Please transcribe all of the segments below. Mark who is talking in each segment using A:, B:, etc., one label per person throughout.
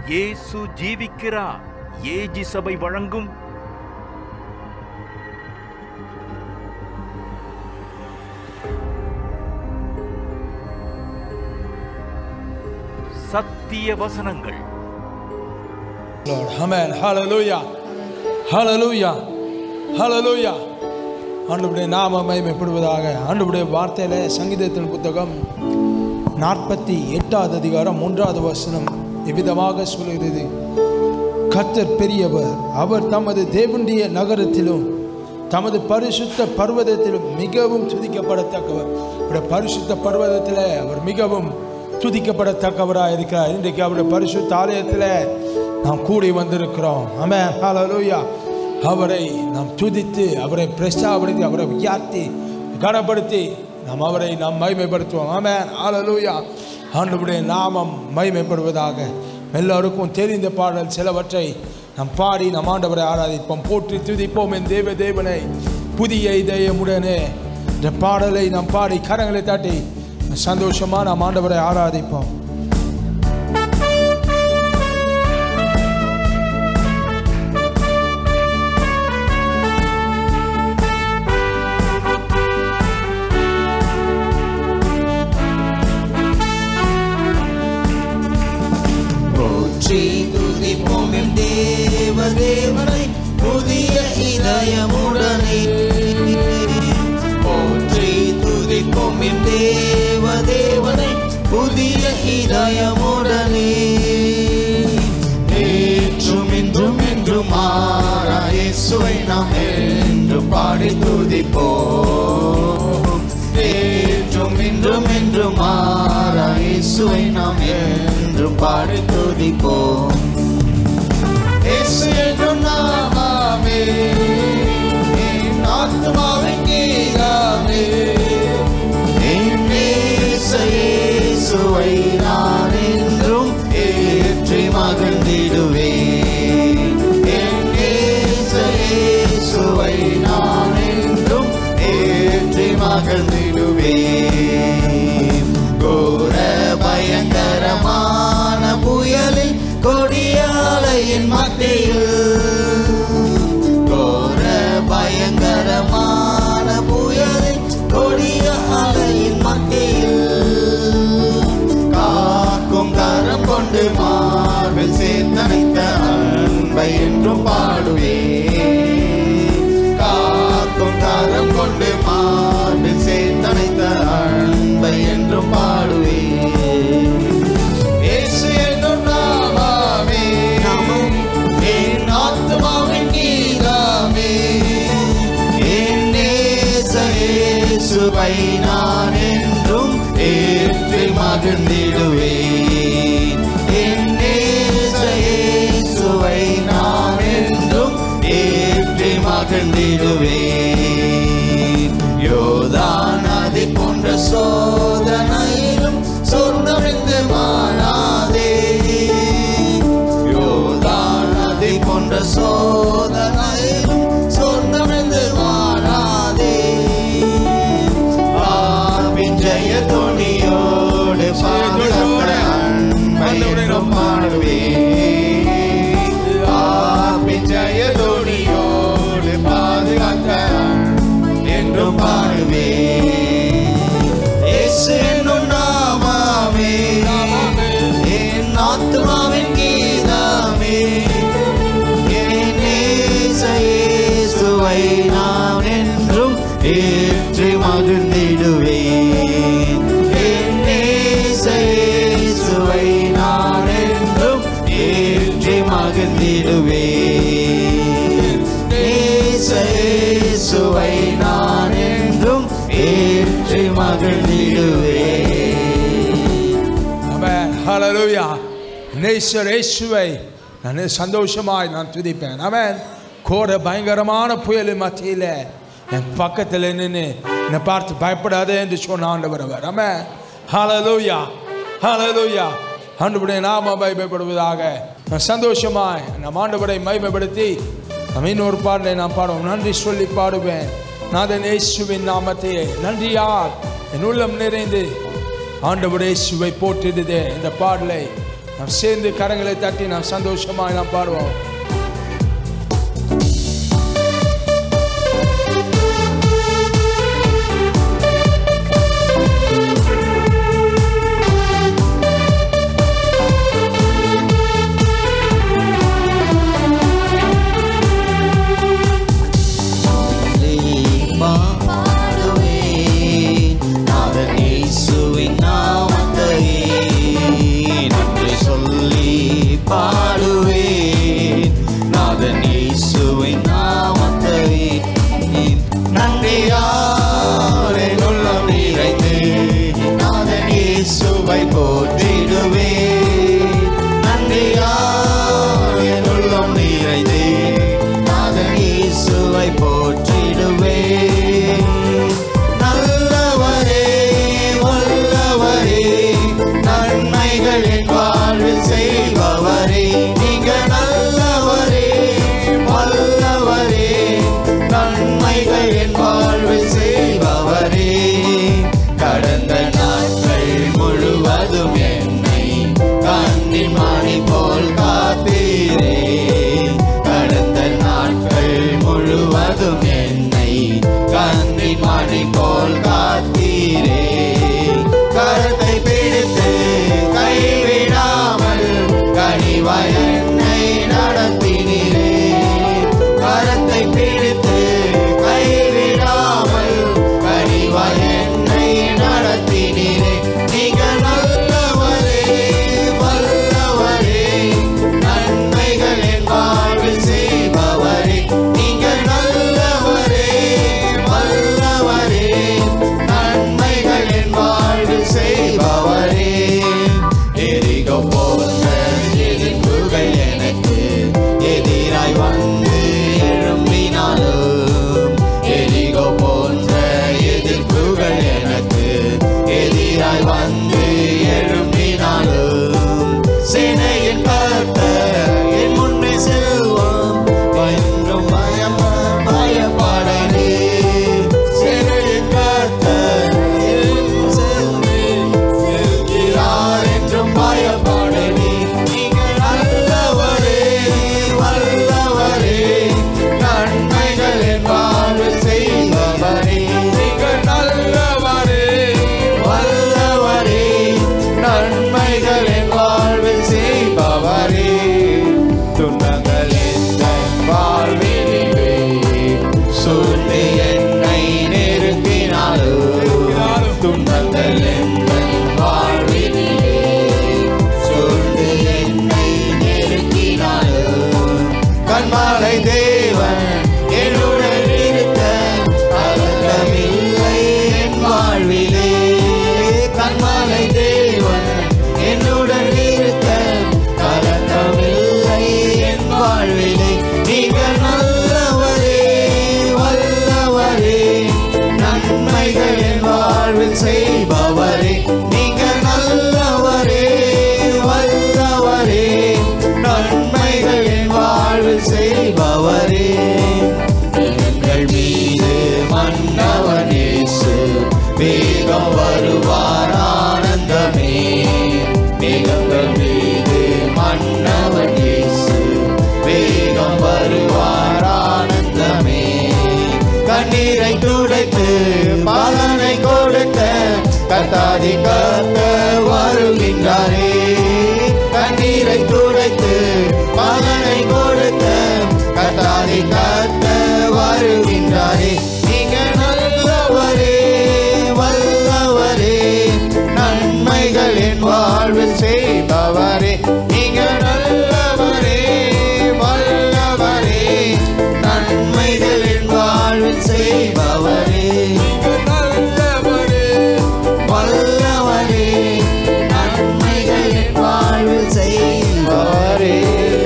A: இயேசு ஜீவிக்கிறார் ஏஜி சபை வழங்கும் சத்திய வசனங்கள்
B: Lord. Amen. Hallelujah. Hallelujah. Hallelujah. ஆண்டவருடைய நாம மகிமைப்படுவதாக ஆண்டவருடைய வார்த்தையில சங்கீதத்தின் புத்தகம் நாற்பத்தி எட்டாவது அதிகாரம் மூன்றாவது வசனம் இவ்விதமாக சொல்கிறது கர்த்தர் பெரியவர் அவர் தமது தேவனுடைய நகரத்திலும் தமது பரிசுத்த பர்வதத்திலும் மிகவும் துதிக்கப்படத்தக்கவர் அவருடைய பரிசுத்த பர்வதத்தில் அவர் மிகவும் துதிக்கப்படத்தக்கவராக இருக்கிறார் இன்றைக்கு அவருடைய பரிசுத்த ஆலயத்தில் நாம் கூடி வந்திருக்கிறோம் ஆமென் ஹalleluya அவரை நாம் துதித்து அவரை பிரஸ்தாபடுத்தி அவரை உயர்த்தி கனப்படுத்தி நாம் அவரை நாம் மகிமைப்படுத்துவோம் ஆமென் ஹalleluya ஆண்டவருடைய நாமம் மகிமைப்படுவதாக எல்லாருக்கும் தெரிந்த பாடல் சிலவற்றை நாம் பாடி நம் ஆண்டவரை ஆராதிப்போம் போற்றி துதிப்போம் என் தேவ தேவனை புதிய இதயமுடனே இந்த பாடலை நாம் பாடி கரங்களை தட்டி சந்தோஷமா நாம் ஆண்டவரை ஆராதிப்போம்
C: போற்றி துதிப்போம் எம் தேவ தேவனை புதிய இதயமுடனே போற்றி துதிப்போம் எம் தேவ தேவனை புதிய இதயமுடனே ஏற்றும் இன்றும் என்றும் மாறா இயேசுவை நாம் என்று பாடி துதிப்போம் ஏற்றும் இன்றும் என்றும் மாறா இயேசுவை நாம் என்று பாடி துதிப்போம் இயேசு என்னும் நாமமே என் ஆத்துமாவின் கீதமே என் நேச இயேசுவை நான் என்றும் ஏற்றி மகிழ்ந்திடுவேன் என் நேச இயேசுவை நான் என்றும் ஏற்றி மகிழ்ந்திடுவேன் கோர பயங்கரமான புயலில் கொடியாலையின் மத்தியில் கோர பயங்கரமான புயலில் கொடிய அலையின் மத்தியில் காக்கும் கரம் கொண்டு மார்பில் சேர்த்தனைத்த அன்பை என்றும் பாடுவேன் காக்கும் கரம் கொண்டு மார்பில் சேர்த்தனைத்த அன்பை என்றும் பாடுவேன் இயேசு என்னும் நாமமே என் ஆத்துமாவின் கீதமே என் நேச இயேசுவை நான் என்றும் ஏற்றி மகிழ்ந்திடுவேன் என் நேச இயேசுவை நான் என்றும் ஏற்றி மகிழ்ந்திடுவேன் யோதான் நதி போன்ற சோதனையிலும் சொர்ணமிருந்து மாறாதே யோதான் நதி போன்ற சோதனையிலும் சொர்ணமிருந்து மாறாதே ஆவின் ஜெய துணியோடு பாதுகாக்க அன்பை என்றும் பாடுவேன் ஆவின் ஜெய துணியோடு பாதுகாக்க என்றும் பாடுவேன் இயேசு என்னும் நாமமே என் ஆத்துமாவின் கீதமே என் நேச இயேசுவை நான் என்றும் ஏற்றி மகிழ்ந்திடுவேன் என் நேச இயேசுவை நான் என்றும் ஏற்றி மகிழ்ந்திடுவேன் நேச இயேசுவை நான் என்றும் ஏற்றி மகிழ்ந்திடுவேன்
B: ஆமென் ஹalleluya நேசர் இயேசுவை நான் சந்தோஷமாய் நான் துதிப்பேன் ஆமென் கோர பயங்கரமான புயலின் மத்தியில் என் பக்கத்தில் நின்று என்னை பார்த்து பயப்படாதே என்று சொன்ன ஆண்டவர் அவர் ஆமென் ஹalleluya ஹalleluya ஆண்டவருடைய நாம பயப்படுவதாக நான் சந்தோஷமாய் நம் ஆண்டவரை மகிமைப்படுத்தி நம்ம இன்னொரு பாடலை நான் பாடுவோம் நன்றி சொல்லி பாடுவேன் நாதன் இயேசுவின் நாமத்தையே நன்றியால் என் உள்ளம் நிறைந்து ஆண்டவரே சுவை போற்றிடுதே இந்த பாடலை நாம் சேர்ந்து கரங்களை தட்டி நாம் சந்தோஷமாய் நாம் பாடுவோம்
C: பாடுவேன் நாதன் இயேசுவின் நாமத்தையே நன்றி சொல்லி பாடுவேன் நாதன் இயேசுவின் நாமத்தையே நன்றியாரே உள்ளம் நிறைந்து நாதன் இயேசுவை போற்றிடுவேன் நன்றியாரே உள்ளம் நிறைந்து நாதன் இயேசுவை போற்றிடுவேன் நல்லவரே வல்லவரே நன்மைகளின் வாழ்வில் செய்பவரே நீங்க நல்லவரே வல்லவரே நன்மைகளின் வாழ்வில் செய்பவரே கடந்த நாட்கள் முழுவதும் என்னை கண்ணின் மணி போல் காத்தீரே கடந்த நாட்கள் முழுவதும் என்னை கண்ணின் மணி போல் காத்தீரே கருத்தை பிடித்து கைவிடாமல் கனிவாய் என்னை நடத்தினீரே கரத்தை பிடித்து கைவிடாமல் கனிவாய் என்னை நடத்தினீரே நீங்க நல்லவரே வல்லவரே நன்மைகளின் வாழ்வில் செய்பவரே நீங்க நல்லவரே வல்லவரே நன்மைகளின் வாழ்வில் செய்பவரே எரிகோ போன்ற எதிர்ப்புகள் எனக்கு எதிராய் வந்து எழும்பினாலும் எரிகோ போன்ற எதிர்ப்புகள் எனக்கு எதிராய் வந்து எழும்பினாலும் சேனையின் கர்த்தர் என் முன்னே செல்வோம் பயந்தும் பயம் பயப்படனே சேனையின் கர்த்தர் என் செல்வே செல்கிறார் என்றும் பயப்படனே நீங்கள் நல்லவரே வல்லவரே நன்மைகள் என் வாழ்வில் செய்பவரே நீங்கள் நல்லவரே வல்லவரே நன்மைகள் என் வாழ்வில் செய்பவரே துன்பங்கள் எந்த வாழ்வினிலே சூழ்ந்து என்னை நெருக்கினாலும் துன்பங்கள் எந்த வாழ்வினிலே சூழ்ந்து என்னை நெருக்கினாலும் கண்மாலை தேவன் என்னுடன் இருக்க கலக்கமில்லை என் வாழ்விலே கண்மாலை தேவன் என்னுடன் இருக்க கலக்கமில்லை என் வாழ்விலே நீங்க நல்லவரே வல்லவரே நன்மைகள் என் வாழ்வில் செய்பவரே நீங்க நல்லவரே வல்லவரே நன்மைகள் என் வாழ்வில் செய்பவரே எங்கள் மீது மன்னவன் இயேசு வேகம் வருவார் ஆனந்தமே மேகங்கள் மீது மன்னவன் இயேசு வேகம் வருவார் ஆனந்தமே கண்ணீரை துடைத்து பலனை கொடுத்த கத்தாதி கத்த வருகின்றாரே கண்ணீரை துடைத்து பலனை கொடுத்த கத்தாதி கத்த வருகின்றாரே நீங்க நல்லவரே வல்லவரே நன்மைகள் என் வாழ்வில் செய்பவரே நீங்க நல்லவரே வல்லவரே நன்மைகள் என் வாழ்வில் செய்பவரே நீங்க நல்லவரே வல்லவரே நன்மைகள் என் வாழ்வில் செய்பவரே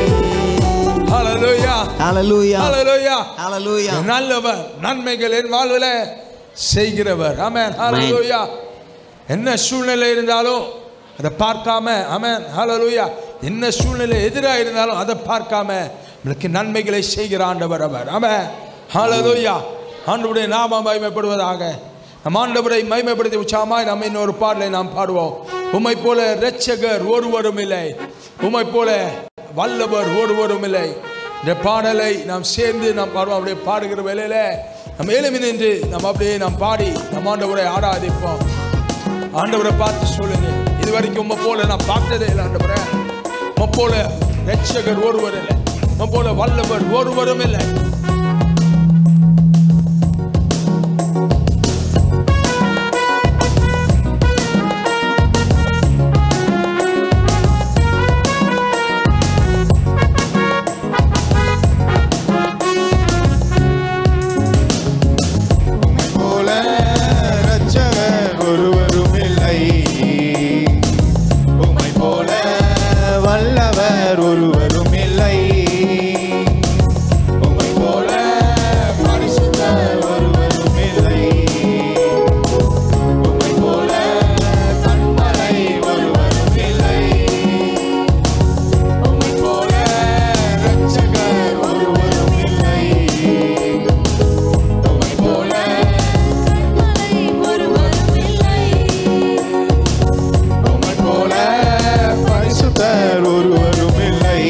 B: ஹalleluya
C: Hallelujah.
B: ஹalleluya
C: Hallelujah.
B: நல்லவர் நன்மைகள் என் வாழ்வில் செய்கிறவர் ஆமென் ஹalleluya என்ன சூழ்நிலை இருந்தாலும் அதை பார்க்காம ஆமென் ஹalleluya என்ன சூழ்நிலை எதிராக இருந்தாலும் அதை பார்க்காம நம்மளுக்கு நன்மைகளை செய்கிற ஆண்டவர் அவர் ஆமென் ஹalleluya ஆண்டவருடைய நாமம் மகிமைப்படுவதாக நம் ஆண்டவரை மகிமைப்படுத்தி உற்சாகமாய் நம்ம இன்னொரு பாடலை நாம் பாடுவோம் உம்மை போல இரட்சகர் ஒருவரும் இல்லை உமை போல வல்லவர் ஒருவரும் இல்லை இந்த பாடலை நாம் சேர்ந்து நாம் பாடுவோம் அப்படியே பாடுகிற வேலையில நம்ம எழுமி நின்று நம்ம அப்படியே நாம் பாடி நம்ம ஆண்டவரை ஆராதிப்போம் ஆண்டவரை பார்த்து சொல்லுங்க இது வரைக்கும் உம்மை போல நான் பார்த்ததே இல்லை ஆண்டவரை உம்மை போல ரட்சகர் ஒருவர் இல்லை உம்மை போல வல்லவர் ஒருவரும் இல்லை
C: உம்மை போல இரட்சகர் ஒருவரும் இல்லை உம்மை போல வல்லவர் ஒருவரும் இல்லை உம்மை போல பரிசுத்தர் ஒருவரும் இல்லை உம்மை போல கண்மலை ஒருவரும் இல்லை உம்மை போல இரட்சகர் ஒருவரும் இல்லை உம்மை போல உம்மை போல பரிசுத்தர் ஒருவரும் இல்லை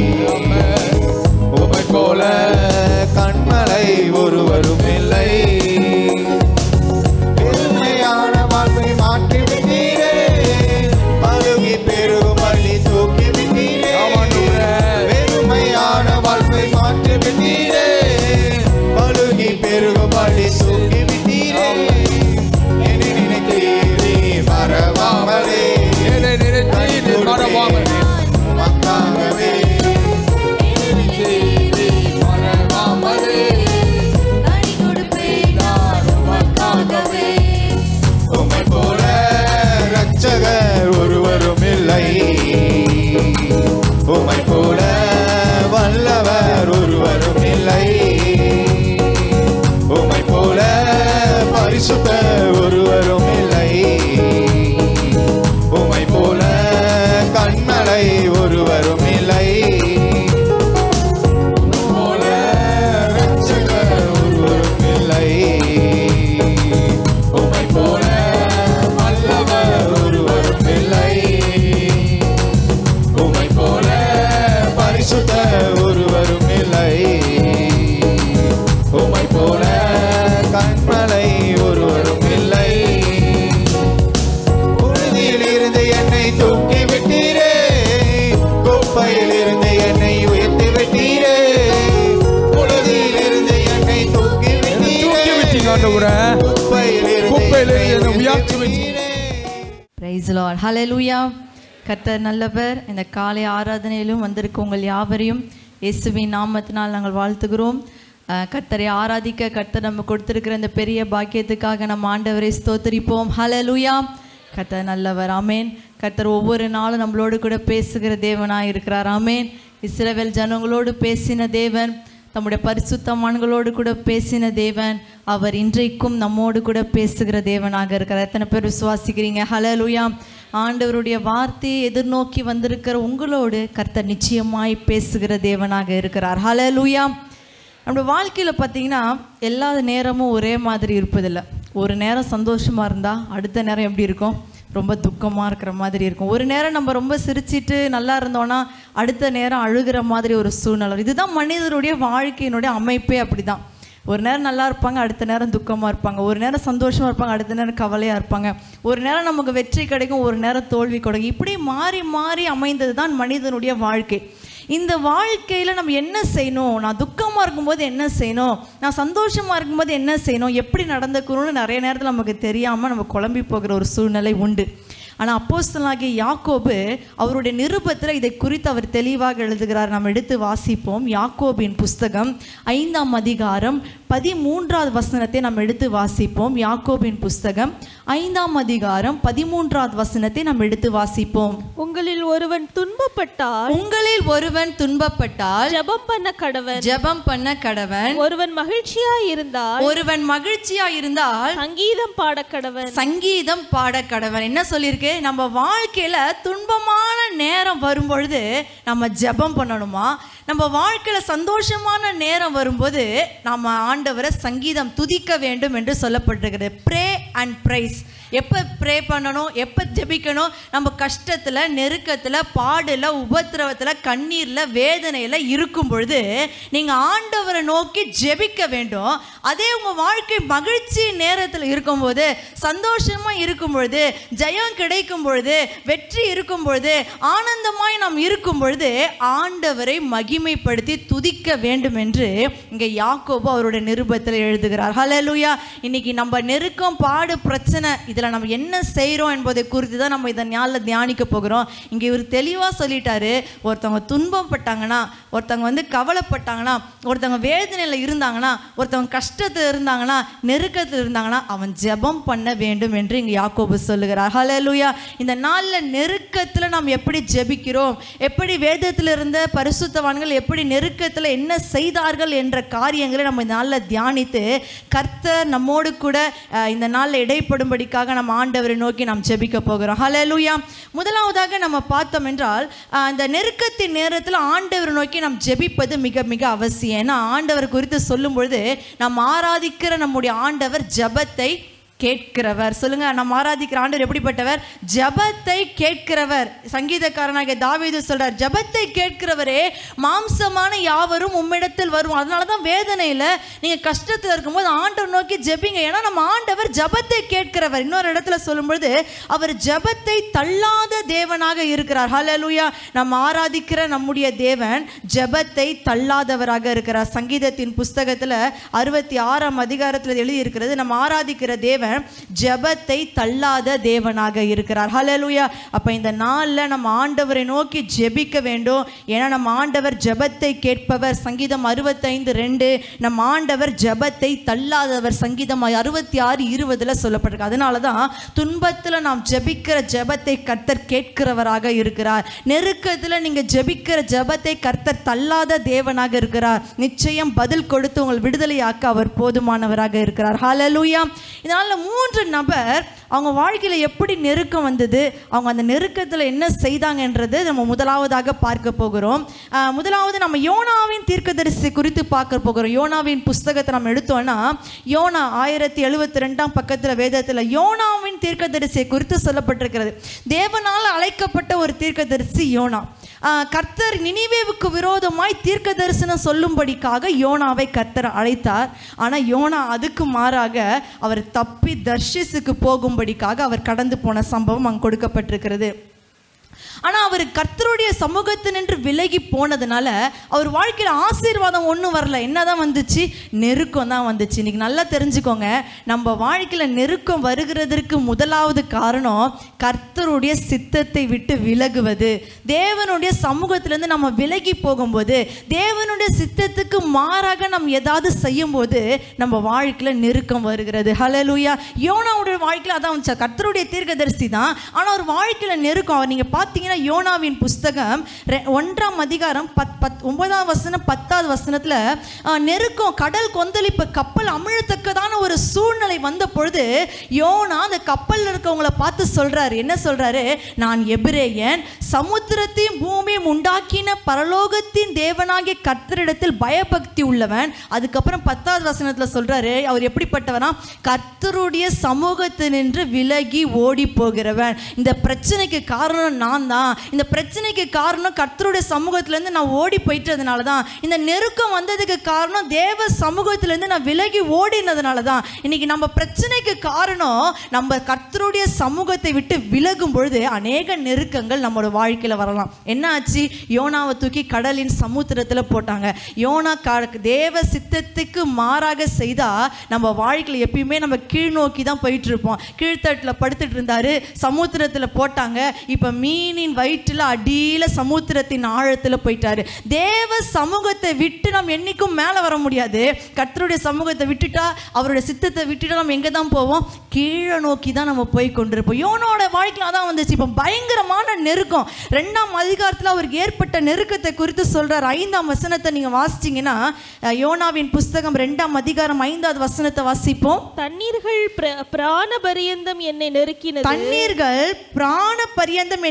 C: உம்மை போல கண்மலை ஒருவரும் இல்லை பெருமையான வாழ்வை மாற்றி விட்டீரே பழுகி பெருகும் பள்ளி தூக்கி விட்டீரே பெருமையான வாழ்வை மாற்றி விட்டீரே பழுகி பெருகும் பள்ளி தூக்கி விட்டீரே என்னை நினைத்தீரே மறவாமலே
B: என்னை நினைத்தீர் மறவாமல்
C: உமக்காகவே
B: மறவாமலே
C: உம்மை போல இரட்சகர் ஒருவரும் இல்லை உம்மை போல வல்லவர் ஒருவரும் இல்லை உம்மை போல பரிசுத்த ஒருவரும் இல்லை உம்மை போல கண்மலை ஒருவரும் இல்லை உம்மை போல இரட்சகர் ஒருவரும் இல்லை உம்மை போல வல்லவர் ஒருவரும் இல்லை உம்மை போல பரிசுத்த ஒருவரும் இல்லை உம்மை போல கண்மலை ஒருவரும் இல்லை புழுதியில் இருந்து என்னை தூக்கி விட்டீரே குப்பையில் இருந்து என்னை உயர்த்தி விட்டீரே புழுதியில் இருந்து என்னை தூக்கி
B: என்னை தூக்கி விட்டீங்க ஆண்டவரே.
C: குப்பையில்
B: குப்பையிலிருந்து என்னை
C: என்னை
B: உயர்த்தி
C: உயர்த்தி
B: விட்டீங்க.
C: விட்டீரே
D: பிரைஸ் லார்ட் ஹalleluya கர்த்தர் நல்லவர் இந்த காலை ஆராதனையிலும் வந்திருக்க உங்கள் யாவரையும் இயேசுவின் நாமத்தினால் நாங்கள் வாழ்த்துகிறோம் அஹ், கர்த்தரை ஆராதிக்க கர்த்தர் நம்ம கொடுத்திருக்கிற இந்த பெரிய பாக்கியத்துக்காக நம்ம ஆண்டவரை ஸ்தோத்தரிப்போம் ஹalleluya கர்த்தர் நல்லவர் ஆமேன் கர்த்தர் ஒவ்வொரு நாளும் நம்மளோடு கூட பேசுகிற தேவனாய் இருக்கிறார் ஆமேன் இஸ்ரவேல் ஜனங்களோடு பேசின தேவன் தம்முடைய பரிசுத்தமான்களோடு கூட பேசின தேவன் அவர் இன்றைக்கும் நம்மோடு கூட பேசுகிற தேவனாக இருக்கிறார் எத்தனை பேர் விசுவாசிக்கிறீங்க ஹலலுயா ஆண்டவருடைய வார்த்தையை எதிர்நோக்கி வந்திருக்கிற உங்களோடு கர்த்தர் நிச்சயமாய் பேசுகிற தேவனாக இருக்கிறார் ஹலலுயா நம்ம வாழ்க்கையில் பார்த்தீங்கன்னா எல்லா நேரமும் ஒரே மாதிரி இருப்பதில்லை ஒரு நேரம் சந்தோஷமாக இருந்தால் அடுத்த நேரம் எப்படி இருக்கும் ரொம்ப துக்கமாக இருக்கிற மாதிரி இருக்கும் ஒரு நேரம் நம்ம ரொம்ப சிரிச்சிட்டு நல்லா இருந்தோன்னா அடுத்த நேரம் அழுகிற மாதிரி ஒரு சூழ்நிலை வரும். இதுதான் மனிதருடைய வாழ்க்கையினுடைய அமைப்பே அப்படிதான் ஒரு நேரம் நல்லா இருப்பாங்க அடுத்த நேரம் துக்கமாக இருப்பாங்க ஒரு நேரம் சந்தோஷமாக இருப்பாங்க அடுத்த நேரம் கவலையாக இருப்பாங்க ஒரு நேரம் நமக்கு வெற்றி கிடைக்கும் ஒரு நேரம் தோல்வி கிடைக்கும் இப்படி மாறி மாறி அமைந்தது தான் மனிதனுடைய வாழ்க்கை இந்த வாழ்க்கையில் நம்ம என்ன செய்யணும் நான் துக்கமாக இருக்கும்போது என்ன செய்யணும் நான் சந்தோஷமாக இருக்கும்போது என்ன செய்யணும் எப்படி நடந்துக்கணும்னு நிறைய நேரத்தில் நமக்கு தெரியாமல் நம்ம குழம்பி போகிற ஒரு சூழ்நிலை உண்டு ஆனால் அப்போஸ்தலனாகிய யாக்கோபு அவருடைய நிருபத்தில் இதை குறித்து அவர் தெளிவாக எழுதுகிறார் நாம் எடுத்து வாசிப்போம் யாக்கோபின் புஸ்தகம் ஐந்தாம் அதிகாரம் பதிமூன்றாவது வசனத்தை நாம் எடுத்து வாசிப்போம் யாக்கோபின் புஸ்தகம் ஐந்தாம் அதிகாரம் பதிமூன்றாவது வசனத்தை நாம் எடுத்து வாசிப்போம்
E: உங்களில் ஒருவன் துன்பப்பட்டால்
D: உங்களில் ஒருவன் துன்பப்பட்டால்
E: ஜெபம் பண்ண கடவன்
D: ஜெபம் பண்ண கடவன்
E: ஒருவன் மகிழ்ச்சியாய் இருந்தால்
D: ஒருவன் மகிழ்ச்சியா இருந்தால்
E: சங்கீதம் பாட கடவன்
D: சங்கீதம் பாட கடவன் என்ன சொல்லியிருக்கு நம்ம வாழ்க்கையில துன்பமான நேரம் வரும்பொழுது நம்ம ஜெபம் பண்ணணுமா நம்ம வாழ்க்கையில் சந்தோஷமான நேரம் வரும்போது நம்ம ஆண்டவரை சங்கீதம் துதிக்க வேண்டும் என்று சொல்லப்பட்டிருக்கிறது ப்ரே அண்ட் ப்ரைஸ் எப்போ ப்ரே பண்ணணும் எப்போ ஜெபிக்கணும் நம்ம கஷ்டத்தில் நெருக்கத்தில் பாடில் உபத்திரவத்தில் கண்ணீரில் வேதனையில் இருக்கும் பொழுது நீங்கள் ஆண்டவரை நோக்கி ஜெபிக்க வேண்டும் அதே உங்கள் வாழ்க்கை மகிழ்ச்சி நேரத்தில் இருக்கும்போது சந்தோஷமாக இருக்கும் பொழுது ஜெயம் கிடைக்கும் பொழுது வெற்றி இருக்கும் பொழுது ஆனந்தமாய் நாம் இருக்கும் பொழுது ஆண்டவரை மகிமைப்படுத்தி துதிக்க வேண்டும் என்று இங்கே யாக்கோபு அவருடைய நிருபத்தில் எழுதுகிறார் ஹalleluya இன்னைக்கு நம்ம நெருக்கம் பாடு பிரச்சனை இதில் நம்ம என்ன செய்கிறோம் என்பதை குறித்து தான் நம்ம இதை ஞானில் தியானிக்க போகிறோம் இங்கே இவர் தெளிவாக சொல்லிட்டாரு ஒருத்தவங்க துன்பப்பட்டாங்கன்னா ஒருத்தவங்க வந்து கவலைப்பட்டாங்கன்னா ஒருத்தவங்க வேதனையில் இருந்தாங்கன்னா ஒருத்தவங்க கஷ்டத்தில் இருந்தாங்கன்னா நெருக்கத்தில் இருந்தாங்கன்னா அவன் ஜெபம் பண்ண வேண்டும் என்று இங்கே யாக்கோபு சொல்லுகிறார் ஹalleluya இந்த நாளில் நெருக்கத்தில் நாம் எப்படி ஜெபிக்கிறோம் எப்படி வேதத்தில் இருந்த பரிசுத்தவான்கள் எப்படி நெருக்கத்தில் என்ன செய்தார்கள் என்ற காரியங்களை நம்ம இந்த நாளில் தியானித்து கர்த்தர் நம்மோடு கூட அஹ், இந்த நாளில் இடைப்படும்படிக்காக நம்ம ஆண்டவரை நோக்கி நாம் ஜெபிக்க போகிறோம் ஹalleluya முதலாவதாக நம்ம பார்த்தோம் என்றால் அஹ், அந்த நெருக்கத்தின் நேரத்தில் ஆண்டவரை நோக்கி நாம் ஜெபிப்பது மிக மிக அவசியம் ஏன்னா ஆண்டவர் குறித்து சொல்லும் பொழுது நாம் ஆராதிக்கிற நம்முடைய ஆண்டவர் ஜெபத்தை கேட்கிறவர் சொல்லுங்க நம்ம ஆராதிக்கிற ஆண்டவர் எப்படிப்பட்டவர் ஜெபத்தை கேட்கிறவர் சங்கீதக்காரனாகிய தாவீது சொல்றார் ஜெபத்தை கேட்கிறவரே மாம்சமான யாவரும் உம்மிடத்தில் வரும் அதனால தான் வேதனையில் நீங்கள் கஷ்டத்தில் இருக்கும்போது ஆண்டவர் நோக்கி ஜெபிங்க ஏன்னா நம்ம ஆண்டவர் ஜெபத்தை கேட்கிறவர் இன்னொரு இடத்துல சொல்லும்பொழுது அவர் ஜெபத்தை தள்ளாத தேவனாக இருக்கிறார் ஹalleluya நம்ம ஆராதிக்கிற நம்முடைய தேவன் ஜெபத்தை தள்ளாதவராக இருக்கிறார் சங்கீதத்தின் புஸ்தகத்தில் அறுபத்தி ஆறாம் அதிகாரத்தில் எழுதியிருக்கிறது நம்ம ஆராதிக்கிற தேவன் ஜெபத்தை தள்ளாத தேவனாக இருக்கிறார் ஹalleluya அப்போ இந்த நாளில் நம்ம ஆண்டவரை நோக்கி ஜெபிக்க வேண்டும் ஏன்னா நம்ம ஆண்டவர் ஜெபத்தை கேட்பவர் சங்கீதம் அறுபத்தைந்து ரெண்டு நம்ம ஆண்டவர் ஜெபத்தை தள்ளாதவர் சங்கீதம் அறுபத்தி ஆறு இருபதுல சொல்லப்பட்டிருக்கு அதனால தான் துன்பத்தில் நாம் ஜெபிக்கிற ஜெபத்தை கர்த்தர் கேட்கிறவராக இருக்கிறார் நெருக்கத்தில் நீங்கள் ஜெபிக்கிற ஜெபத்தை கர்த்தர் தள்ளாத தேவனாக இருக்கிறார் நிச்சயம் பதில் கொடுத்து உங்கள் விடுதலையாக்க அவர் போதுமானவராக இருக்கிறார் ஹalleluya இதனால மூன்று நபர் அவங்க வாழ்க்கையில் எப்படி நெருக்கம் வந்தது அவங்க அந்த நெருக்கத்தில் என்ன செய்தாங்கன்றது நம்ம முதலாவதாக பார்க்க போகிறோம் ஆஹ் முதலாவது நம்ம யோனாவின் தீர்க்கதரிசி குறித்து பார்க்க போகிறோம் யோனாவின் புஸ்தகத்தை நம்ம எடுத்தோம்னா யோனா ஆயிரத்தி எழுபத்தி ரெண்டாம் பக்கத்தில் வேதத்தில் யோனாவின் தீர்க்கதரிசியை குறித்து சொல்லப்பட்டிருக்கிறது தேவனால் அழைக்கப்பட்ட ஒரு தீர்க்கதரிசி யோனா ஆஹ் கர்த்தர் நினிவேவுக்கு விரோதமாய் தீர்க்க தரிசனம் சொல்லும்படிக்காக யோனாவை கர்த்தர் அழைத்தார் ஆனால் யோனா அதுக்கு மாறாக அவர் தப்பி தர்ஷிஸுக்கு போகும்படிக்காக அவர் கடந்து போன சம்பவம் அங்கே கொடுக்கப்பட்டிருக்கிறது ஆனால் அவர் கர்த்தருடைய சமூகத்தினின்று விலகி போனதுனால அவர் வாழ்க்கையில் ஆசீர்வாதம் ஒன்றும் வரல என்னதான் வந்துச்சு நெருக்கம் தான் வந்துச்சு இன்னைக்கு நல்லா தெரிஞ்சுக்கோங்க நம்ம வாழ்க்கையில் நெருக்கம் வருகிறதற்கு முதலாவது காரணம் கர்த்தருடைய சித்தத்தை விட்டு விலகுவது தேவனுடைய சமூகத்திலேருந்து நம்ம விலகி போகும்போது தேவனுடைய சித்தத்துக்கு மாறாக நம்ம ஏதாவது செய்யும்போது நம்ம வாழ்க்கையில் நெருக்கம் வருகிறது ஹalleluya யோனாவுடைய வாழ்க்கையில் அதான் வந்துச்சு கர்த்தருடைய தீர்க்கதரிசி தான் ஆனால் ஒரு வாழ்க்கையில் நெருக்கம் அவர் நீங்கள் பார்த்தீங்கன்னா யோனாவின் புஸ்தகம் ரெ- ஒன்றாம் அதிகாரம் பத் பத் ஒன்பதாம் வசனம் பத்தாவது வசனத்தில் நெருக்கம் கடல் கொந்தளிப்பு கப்பல் அமிழத்தக்கதான ஒரு சூழ்நிலை வந்த பொழுது யோனா அந்த கப்பலில் இருக்கவங்கள பார்த்து சொல்றாரு என்ன சொல்றாரு நான் எபிரேயன் சமுத்திரத்தையும் பூமியும் உண்டாக்கின பரலோகத்தின் தேவனாகிய கர்த்தரிடத்தில் பயபக்தி உள்ளவன் அதுக்கப்புறம் பத்தாவது வசனத்தில் சொல்றாரு அவர் எப்படிப்பட்டவனா கர்த்தருடைய சமூகத்தினின்று விலகி ஓடி போகிறவன் இந்த பிரச்சனைக்கு காரணம் நான் தான் இந்த பிரச்சனைக்கு காரணம் கர்த்தருடைய சமூகத்திலேருந்து நான் ஓடி போயிட்டதுனால தான் இந்த நெருக்கம் வந்ததுக்கு காரணம் தேவ சமூகத்திலேருந்து நான் விலகி ஓடினதுனால தான் இன்னைக்கு நம்ம பிரச்சனைக்கு காரணம் நம்ம கர்த்தருடைய சமூகத்தை விட்டு விலகும் பொழுது அநேக நெருக்கங்கள் நம்மளோட வாழ்க்கையில் வரலாம் என்ன ஆச்சு யோனாவை தூக்கி கடலின் சமுத்திரத்தில் போட்டாங்க யோனா க தேவ சித்தத்துக்கு மாறாக செய்தால் நம்ம வாழ்க்கையில் எப்பயுமே நம்ம கீழ் நோக்கி தான் போயிட்டு இருப்போம் கீழ்த்தட்டில் படுத்துட்டு இருந்தாரு சமுத்திரத்தில் போட்டாங்க இப்போ மீனின் வயிற்றில் அடியில் சமுத்திரத்தின் ஆழத்தில் போயிட்டாரு தேவ சமூகத்தை விட்டு நம்ம என்னைக்கும் மேலே வர முடியாது கர்த்தருடைய சமூகத்தை விட்டுட்டா அவருடைய சித்தத்தை விட்டுட்டா நம்ம எங்கே தான் போவோம் கீழே நோக்கி தான் நம்ம போய் கொண்டிருப்போம் யோனோட வாழ்க்கையில் அதான் வந்துச்சு இப்போ பயங்கரமான நெருக்கம் ரெண்டாம் அதிகாரத்தில் அவருக்கு ஏற்பட்ட நெருக்கத்தை குறித்து சொல்றார் ஐந்தாம் வசனத்தை நீங்கள் வாசிச்சீங்கன்னா அஹ், யோனாவின் புஸ்தகம் ரெண்டாம் அதிகாரம் ஐந்தாவது வசனத்தை வாசிப்போம்
E: தண்ணீர்கள் பிர- பிராண பரியந்தம் என்னை நெருக்கினது
D: தண்ணீர்கள் பிராண பரியந்தம் என்னை நெருக்கி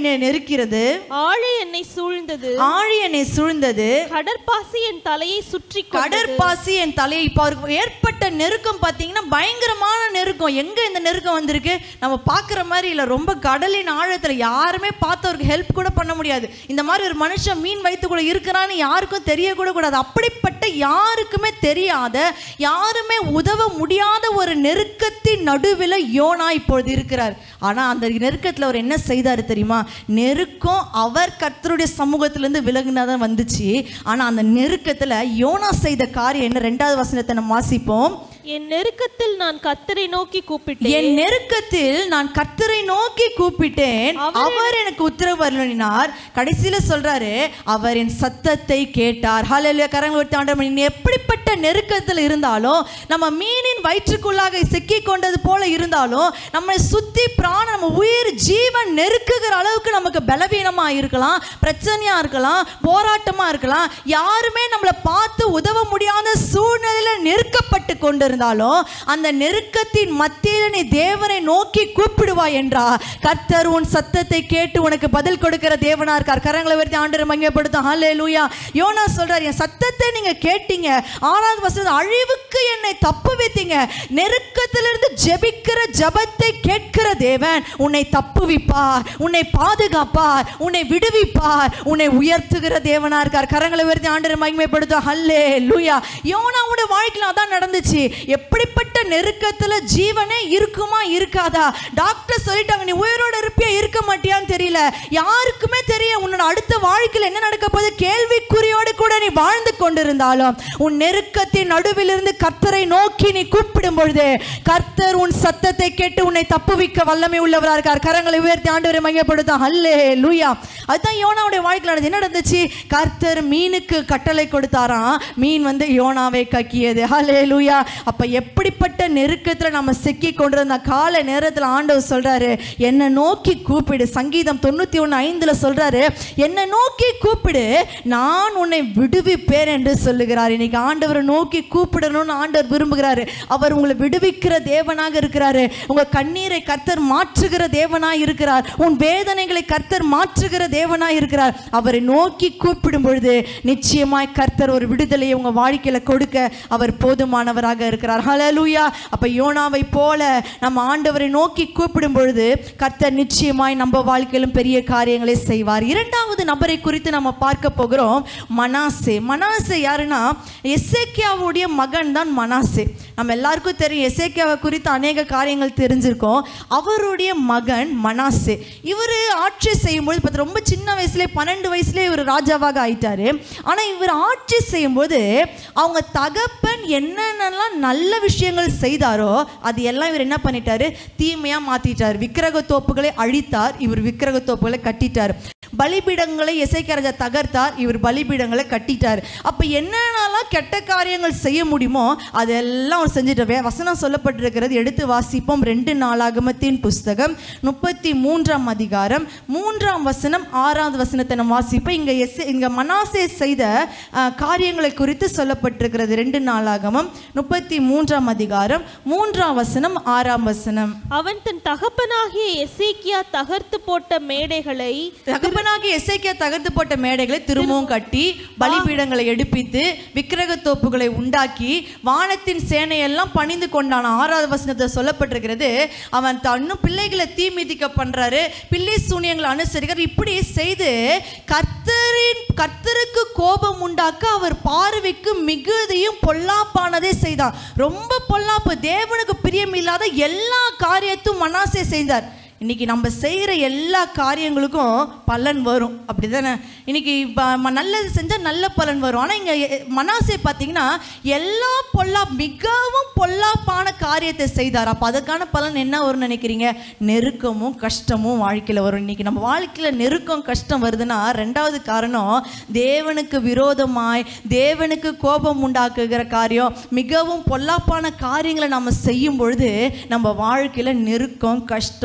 D: இருக்கிறது
E: ஆழி என்னை சூழ்ந்தது
D: ஆழி என்னை சூழ்ந்தது
E: கடற்பாசி என் தலையை சுற்றி கொண்டது.
D: கடற்பாசி என் தலையை இப்போ அவருக்கு ஏற்பட்ட நெருக்கம் பார்த்தீங்கன்னா பயங்கரமான நெருக்கம் எங்க இந்த நெருக்கம் வந்திருக்கு நம்ம பார்க்குற மாதிரி இல்லை ரொம்ப கடலின் ஆழத்துல யாருமே பார்த்து அவருக்கு ஹெல்ப் கூட பண்ண முடியாது இந்த மாதிரி ஒரு மனுஷன் மீன் வயிற்றுக்குள்ள இருக்கிறான்னு யாருக்கும் தெரியக்கூட கூடாது அப்படிப்பட்ட யாருக்குமே தெரியாத யாருமே உதவ முடியாத ஒரு நெருக்கத்தின் நடுவில் யோனா இப்பொழுது இருக்கிறார் ஆனா அந்த நெருக்கத்துல அவர் என்ன செய்தாரு தெரியுமா நெருக்கம் அவர் கர்த்தருடைய சமூகத்திலிருந்து விலகினாதான் வந்துச்சு ஆனா அந்த நெருக்கத்துல யோனா செய்த காரியம் என்ன ரெண்டாவது வசனத்தை நம்ம வாசிப்போம்
E: என் நெருக்கத்தில் நான் கத்தரை நோக்கி கூப்பிட்டேன்
D: என் நெருக்கத்தில் நான் கர்த்தரை நோக்கி கூப்பிட்டேன் அவர் எனக்கு உத்தரவு அருளினார் கடைசியில சொல்றாரு அவர் என் சத்தத்தை கேட்டார் ஹalleluya கரங்கள் ஒருத்தி ஆண்டவர் நீ எப்படிப்பட்ட நெருக்கத்தில் இருந்தாலும் நம்ம மீனின் வயிற்றுக்குள்ளாக சிக்கி கொண்டது போல இருந்தாலும் நம்மளை சுத்தி பிராணம் நம்ம உயிர் ஜீவன் நெருக்குகிற அளவுக்கு நமக்கு பலவீனமா இருக்கலாம் பிரச்சனையா இருக்கலாம் போராட்டமா இருக்கலாம் யாருமே நம்மளை பார்த்து உதவ முடியாத சூழ்நிலையில நெருக்கப்பட்டு கொண்டிருந்தாலும் அந்த நெருக்கத்தின் மத்தியில் நீ தேவனை நோக்கி கூப்பிடுவாய் என்றா கர்த்தர் உன் சத்தத்தை கேட்டு உனக்கு பதில் கொடுக்கிற தேவனா இருக்கார் கரங்களை வருத்தி ஆண்டு மங்கப்படுத்தும் ஹலே லூயா யோனா சொல்றார் என் சத்தத்தை நீங்க கேட்டீங்க ஆறாவது வசனம் அழிவுக்கு என்னை தப்பு வைத்தீங்க நெருக்கத்திலிருந்து ஜெபிக்கிற ஜெபத்தை கேட்கிற தேவன் உன்னை தப்புவிப்பார் உன்னை பாதுகாப்பார் உன்னை விடுவிப்பார் உன்னை உயர்த்துகிற தேவனா இருக்கார் கரங்களை உயர்த்தி ஆண்டு மகிமைப்படுத்தும் ஹல்லே லூயா யோனாவோட வாழ்க்கையில் அதான் நடந்துச்சு எப்படிப்பட்ட நெருக்கத்துல ஜீவனே இருக்குமா இருக்காதா டாக்டர் சொல்லிட்டாங்க நீ உயிரோட இருப்பியா இருக்க மாட்டியான்னு தெரியல யாருக்குமே தெரிய உன்னோட அடுத்த வாழ்க்கையில் என்ன நடக்க போகுது கேள்விக்குறியோடு கூட நீ வாழ்ந்து கொண்டிருந்தாலும் உன் நெருக்கத்தின் நடுவிலிருந்து கர்த்தரை நோக்கி நீ கூப்பிடும் பொழுது கர்த்தர் உன் சத்தத்தை கேட்டு உன்னை தப்புவிக்க வல்லமை உள்ளவரா இருக்கார் கரங்களை உயர்த்தி ஆண்டவரை மையப்படுத்தான் அல்லே லூயா அதுதான் யோனாவுடைய வாழ்க்கையில் நடந்தது என்ன நடந்துச்சு கர்த்தர் மீனுக்கு கட்டளை கொடுத்தாராம் மீன் வந்து யோனாவை கக்கியது ஹலே லூயா அப்ப எப்படிப்பட்ட நெருக்கத்துல நம்ம சிக்கி கொண்டிருந்த கால நேரத்துல ஆண்டவர் சொல்றாரு என்னை நோக்கி கூப்பிடு சங்கீதம் தொண்ணூத்தி ஒண்ணு ஐந்துல சொல்றாரு என்னை நோக்கி கூப்பிடு நான் உன்னை விடுவிப்பேன் என்று சொல்லுகிறார் இன்னைக்கு ஆண்டவரை நோக்கி கூப்பிடணும்னு ஆண்டவர் விரும்புகிறாரு அவர் உங்களை விடுவிக்கிற தேவனாக இருக்கிறாரு உங்க கண்ணீரை கர்த்தர் மாற்றுகிற தேவனாய் இருக்கிறார் உன் வேதனைகளை கர்த்தர் மாற்றுகிற தேவனாய் இருக்கிறார் அவரை நோக்கி கூப்பிடும் பொழுது நிச்சயமாய் கர்த்தர் ஒரு விடுதலையை உங்க வாழ்க்கையில கொடுக்க அவர் போதுமானவராக இருக்கிறார் ஹalleluya அப்ப யோனாவை போல நம்ம ஆண்டவரை நோக்கி கூப்பிடும் பொழுது கர்த்தர் நிச்சயமாய் நம்ம வாழ்க்கையிலும் பெரிய காரியங்களை செய்வார் இரண்டாவது நபரை குறித்து நம்ம பார்க்க போகிறோம் மனாசே மனாசே யாருன்னா எசேக்கியாவுடைய மகன் தான் மனாசே நம்ம எல்லாருக்கும் தெரியும் எசேக்கியாவை குறித்து அநேக காரியங்கள் தெரிஞ்சிருக்கோம் அவருடைய மகன் மனாசே இவர் ஆட்சி செய்யும்போது பார்த்து ரொம்ப சின்ன வயசுலேயே பன்னெண்டு வயசுலேயே இவர் ராஜாவாக ஆயிட்டாரு ஆனால் இவர் ஆட்சி செய்யும்போது அவங்க தகப்பன் என்னென்னலாம் நல்ல விஷயங்கள் செய்தாரோ அது எல்லாம் இவர் என்ன பண்ணிட்டாரு தீமையாக மாற்றிட்டார் விக்கிரக தோப்புகளை அழித்தார் இவர் விக்கிரக தோப்புகளை கட்டிட்டார் பலிபீடங்களை இசைக்க ராஜா தகர்த்தார் இவர் பலிபீடங்களை கட்டிட்டார் அப்போ என்னென்னலாம் கெட்ட காரியங்கள் செய்ய முடியுமோ அதெல்லாம் அவர் செஞ்சுட்டு வே- வசனம் சொல்லப்பட்டிருக்கிறது எடுத்து வாசிப்போம் ரெண்டு நாளாகமத்தின் புஸ்தகம் முப்பத்தி மூன்றாம் அதிகாரம் மூன்றாம் வசனம் ஆறாவது வசனத்தை நம்ம வாசிப்போம் இங்க எஸ் இங்க மனாசே செய்த அஹ், காரியங்களை குறித்து சொல்லப்பட்டிருக்கிறது ரெண்டு நாளாகமம் முப்பத்தி மூன்றாம் அதிகாரம் மூன்றாம் வசனம் ஆறாம் வசனம்
E: அவன் தன் தகப்பனாகிய எசேக்கியா தகர்த்து போட்ட மேடைகளை
D: தகப்பனாகி எசேக்கியா தகர்த்து போட்ட மேடைகளை திரும்பவும் கட்டி பலிபீடங்களை எடுப்பித்து விக்கிரக தோப்புகளை உண்டாக்கி வானத்தின் சேனையெல்லாம் பணிந்து கொண்டான் ஆறாவது வசனத்தில் சொல்லப்பட்டிருக்கிறது அவன் தன்னும் பிள்ளைகளை தீ மிதிக்க பண்றாரு பிள்ளை சூனியங்களை அனுசரிக்கிறார் இப்படி செய்து கர்த்தரின் கர்த்தருக்கு கோபம் உண்டாக்க அவர் பார்வைக்கு மிகுதியும் பொல்லாப்பானதே செய்தான் ரொம்ப பொல்லாப்பு தேவனுக்கு பிரியமில்லாத எல்லா காரியத்தும் மனாசே செய்தார் இன்னைக்கு நம்ம செய்கிற எல்லா காரியங்களுக்கும் பலன் வரும் அப்படி தானே இன்னைக்கு இப்போ ம- நல்லது செஞ்சால் நல்ல பலன் வரும் ஆனால் இங்கே மனாசே பார்த்தீங்கன்னா எல்லா பொல்லா மிகவும் பொல்லாப்பான காரியத்தை செய்தார் அப்போ அதுக்கான பலன் என்ன வரும்னு நினைக்கிறீங்க நெருக்கமும் கஷ்டமும் வாழ்க்கையில் வரும் இன்னைக்கு நம்ம வாழ்க்கையில் நெருக்கம் கஷ்டம் வருதுன்னா ரெண்டாவது காரணம் தேவனுக்கு விரோதமாய் தேவனுக்கு கோபம் உண்டாக்குகிற காரியம் மிகவும் பொல்லாப்பான காரியங்களை நம்ம செய்யும் பொழுது நம்ம வாழ்க்கையில் நெருக்கம் கஷ்டம் பாடு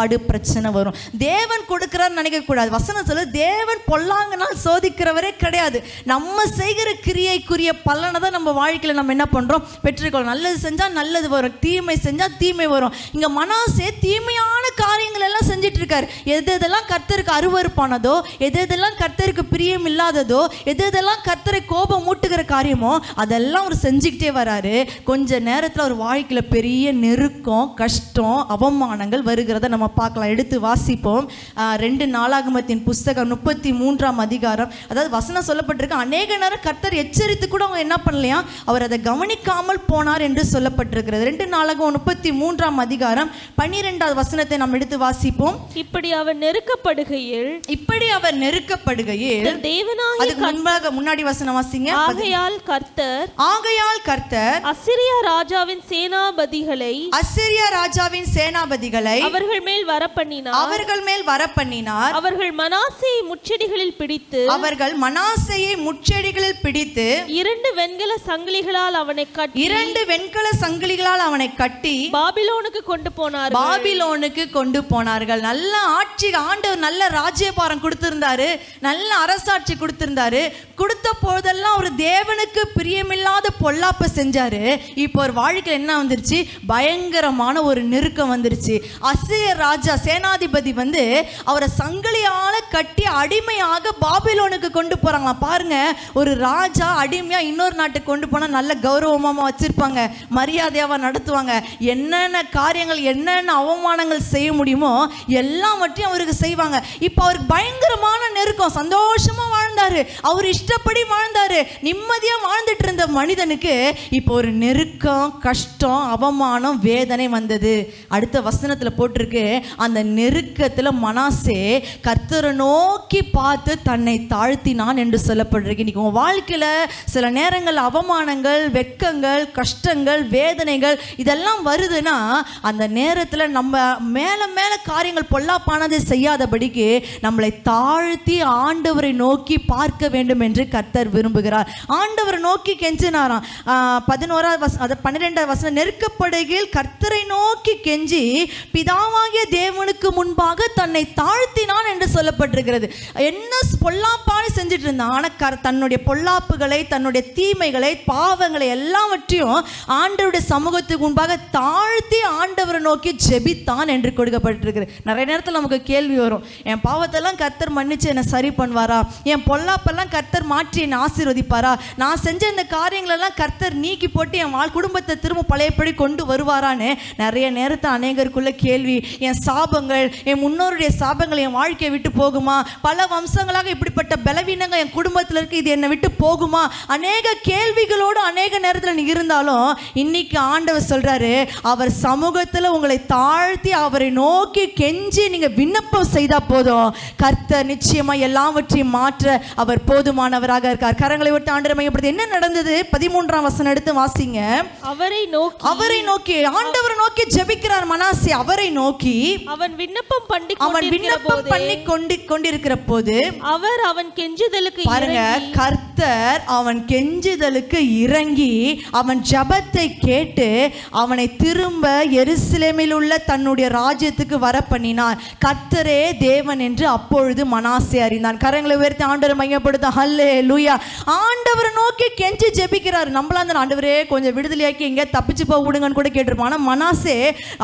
D: பாடு பிரச்சனை வரும் தேவன் கொடுக்கிறார் நினைக்க கூடாது வசனம் சொல்லு தேவன் பொல்லாங்கனால் சோதிக்கிறவரே கிடையாது நம்ம செய்கிற கிரியைக்குரிய பலனை தான் நம்ம வாழ்க்கையில் நம்ம என்ன பண்றோம் பெற்றுக்கொள்ளும் நல்லது செஞ்சா நல்லது வரும் தீமை செஞ்சா தீமை வரும் இங்க மனாசே தீமையான காரியங்கள் எல்லாம் செஞ்சுட்டு இருக்காரு எது எதெல்லாம் கர்த்தருக்கு அருவருப்பானதோ எது எதெல்லாம் கர்த்தருக்கு பிரியம் இல்லாததோ எது எதெல்லாம் கர்த்தரை கோபம் மூட்டுகிற காரியமோ அதெல்லாம் அவர் செஞ்சுக்கிட்டே வராரு கொஞ்ச நேரத்தில் அவர் வாழ்க்கையில் பெரிய நெருக்கம் கஷ்டம் அவமானங்கள் வருகிறத நம்ம பார்க்கலாம் எடுத்து வாசிப்போம் ஆஹ் ரெண்டு நாளாகமத்தின் புஸ்தகம் முப்பத்தி மூன்றாம் அதிகாரம் அதாவது வசனம் சொல்லப்பட்டிருக்கு அநேக நேரம் கர்த்தர் எச்சரித்து கூட அவங்க என்ன பண்ணலையா அவர் அதை கவனிக்காமல் போனார் என்று சொல்லப்பட்டிருக்கிறது ரெண்டு நாளாகம் முப்பத்தி மூன்றாம் அதிகாரம் பன்னிரெண்டாவது வசனத்தை நாம் எடுத்து வாசிப்போம்
E: இப்படி அவன் நெருக்கப்படுகையில்
D: இப்படி அவர் நெருக்கப்படுகையில்
E: தன் தேவனாகிய
D: அதுக்கு முன்பாக முன்னாடி வசனம் வாசிங்க
E: ஆகையால் கர்த்தர்
D: ஆகையால் கர்த்தர்
E: அசிரியா ராஜாவின் சேனாபதிகளை
D: அசிரிய ராஜாவின் சேனாபதிகளை
E: அவர்கள் மேல் வரப்பண்ணினார்
D: அவர்கள் மேல் வரப்பண்ணினார்
E: அவர்கள் மனாசேயை முச்செடிகளில் பிடித்து
D: அவர்கள் மனாசையை முச்செடிகளில் பிடித்து
E: இரண்டு வெண்கல சங்கிலிகளால் அவனை கட்டி
D: இரண்டு வெண்கல சங்கிலிகளால் அவனை கட்டி
E: பாபிலோனுக்கு கொண்டு போனார்
D: பாபிலோனுக்கு கொண்டு போனார்கள் நல்ல ஆட்சி ஆண்டவர் நல்ல ராஜ்யபாரம் கொடுத்திருந்தாரு நல்ல அரசாட்சி கொடுத்திருந்தாரு கொடுத்த போதெல்லாம் ஒரு தேவனுக்கு பிரியமில்லாத பொல்லாப்ப செஞ்சாரு இப்போ ஒரு வாழ்க்கையில் என்ன வந்துருச்சு பயங்கரமான ஒரு நெருக்கம் வந்துருச்சு அசிரிய ராஜா சேனாதிபதி வந்து அவரை சங்கிலியால கட்டி அடிமையாக பாபிலோனுக்கு கொண்டு போறாங்களாம் பாருங்க ஒரு ராஜா அடிமையா இன்னொரு நாட்டுக்கு கொண்டு போனா நல்ல கௌரவமா வச்சிருப்பாங்க மரியாதையாவா நடத்துவாங்க என்னென்ன காரியங்கள் என்னென்ன அவமானங்கள் செய்ய முடியுமோ எல்லாவற்றையும் அவருக்கு செய்வாங்க இப்போ அவருக்கு பயங்கரமான நெருக்கம் சந்தோஷமா வாழ்ந்தாரு அவர் இஷ்டப்படி வாழ்ந்தாரு நிம்மதியா வாழ்ந்துட்டு இருந்த மனிதனுக்கு இப்போ ஒரு நெருக்கம் கஷ்டம் அவமானம் வேதனை வந்தது அடுத்த வசனத்துல போட்டிருக்கு அந்த நெருக்கத்துல மனாசே கர்த்தரை நோக்கி பார்த்து தன்னை தாழ்த்தினான் என்று சொல்லப்பட்டிருக்கு இன்னைக்கு உங்க வாழ்க்கையில சில நேரங்கள் அவமானங்கள் வெட்கங்கள் கஷ்டங்கள் வேதனைகள் இதெல்லாம் வருதுன்னா அந்த நேரத்துல நம்ம மேல மேல காரியங்கள் பொல்லாப்பானதை செய்யாதபடிக்கு நம்மளை தாழ்த்தி ஆண்டவரை நோக்கி பார்க்க வேண்டும் என்று கர்த்தர் விரும்புகிறார் ஆண்டவரை நோக்கி கெஞ்சினாராம் ஆஹ் பதினோராவது வச அது பன்னிரெண்டாவது வசனம் நெருக்கப்படுகையில் கர்த்தரை நோக்கி கெஞ்சி பிதாவாகிய தேவனுக்கு முன்பாக தன்னை தாழ்த்தினான் என்று சொல்லப்பட்டிருக்கிறது என்ன பொல்லாப்பான செஞ்சுட்டு இருந்தான் ஆனால் கர் தன்னுடைய பொல்லாப்புகளை தன்னுடைய தீமைகளை பாவங்களை எல்லாவற்றையும் ஆண்டவருடைய சமூகத்துக்கு முன்பாக தாழ்த்தி ஆண்டவரை நோக்கி ஜெபித்தான் என்று கொடுக்கப்பட்டிருக்கிறது நிறைய நேரத்தில் நமக்கு கேள்வி வரும் என் பாவத்தெல்லாம் கர்த்தர் மன்னிச்சு என்னை சரி பண்ணுவாரா என் பொல்லாப்பெல்லாம் கர்த்தர் மாற்றி என்னை ஆசீர்வதிப்பாரா நான் செஞ்ச இந்த காரியங்களெல்லாம் கர்த்தர் நீக்கி போட்டு என் வாழ் குடும்பத்தை திரும்ப பழையபடி கொண்டு வருவாரான்னு நிறைய நேரத்தை அநேகருக்குள்ள கேள்வி என் சாபங்கள் என் முன்னோருடைய சாபங்கள் என் வாழ்க்கையை விட்டு போகுமா பல வம்சங்களாக இப்படிப்பட்ட பலவீனங்கள் என் குடும்பத்தில் இருக்கு இது என்னை விட்டு போகுமா அநேக கேள்விகளோடு அநேக நேரத்தில் நீ இருந்தாலும் இன்னைக்கு ஆண்டவர் சொல்றாரு அவர் சமூகத்தில் உங்களை தாழ்த்தி அவரை நோக்கி கெஞ்சி நீங்க விண்ணப்பம் செய்தா போதும் கர்த்தர் நிச்சயமா எல்லாவற்றையும் மாற்ற அவர் போதுமானவராக இருக்கார் கரங்களை விட்டு ஆண்டரை மையப்படுத்தி என்ன நடந்தது பதிமூன்றாம் வசனம் எடுத்து வாசிங்க
E: அவரை நோக்கி
D: அவரை நோக்கி ஆண்டவரை நோக்கி ஜெபிக்கிறார் மனாசி அவரை நோக்கி
E: அவன் விண்ணப்பம் பண்ணி
D: அவன்
E: கொண்டிருக்கிற
D: விண்ணப்பம்
E: போதே
D: பண்ணி கொண்டு கொண்டிருக்கிற போது
E: அவர் அவன் கெஞ்சுதலுக்கு
D: பாருங்க
E: இறங்கி
D: கர்த்தர் அவன் கெஞ்சுதலுக்கு இறங்கி அவன் ஜபத்தை கேட்டு அவனை திரும்ப எருசலேமில் உள்ள தன்னுடைய ராஜ்யத்துக்கு வர பண்ணினார் கர்த்தரே தேவன் என்று அப்பொழுது மனாசே அறிந்தான் கரங்களை உயர்த்தி ஆண்டவர் மையப்படுத்த ஹல்லே லூயா ஆண்டவரை நோக்கி கெஞ்சி ஜெபிக்கிறார் நம்மளா அந்த ஆண்டவரே கொஞ்சம் விடுதலையாக்கி எங்க தப்பிச்சு போக விடுங்கன்னு கூட கேட்டிருப்பான் ஆனா மனாசே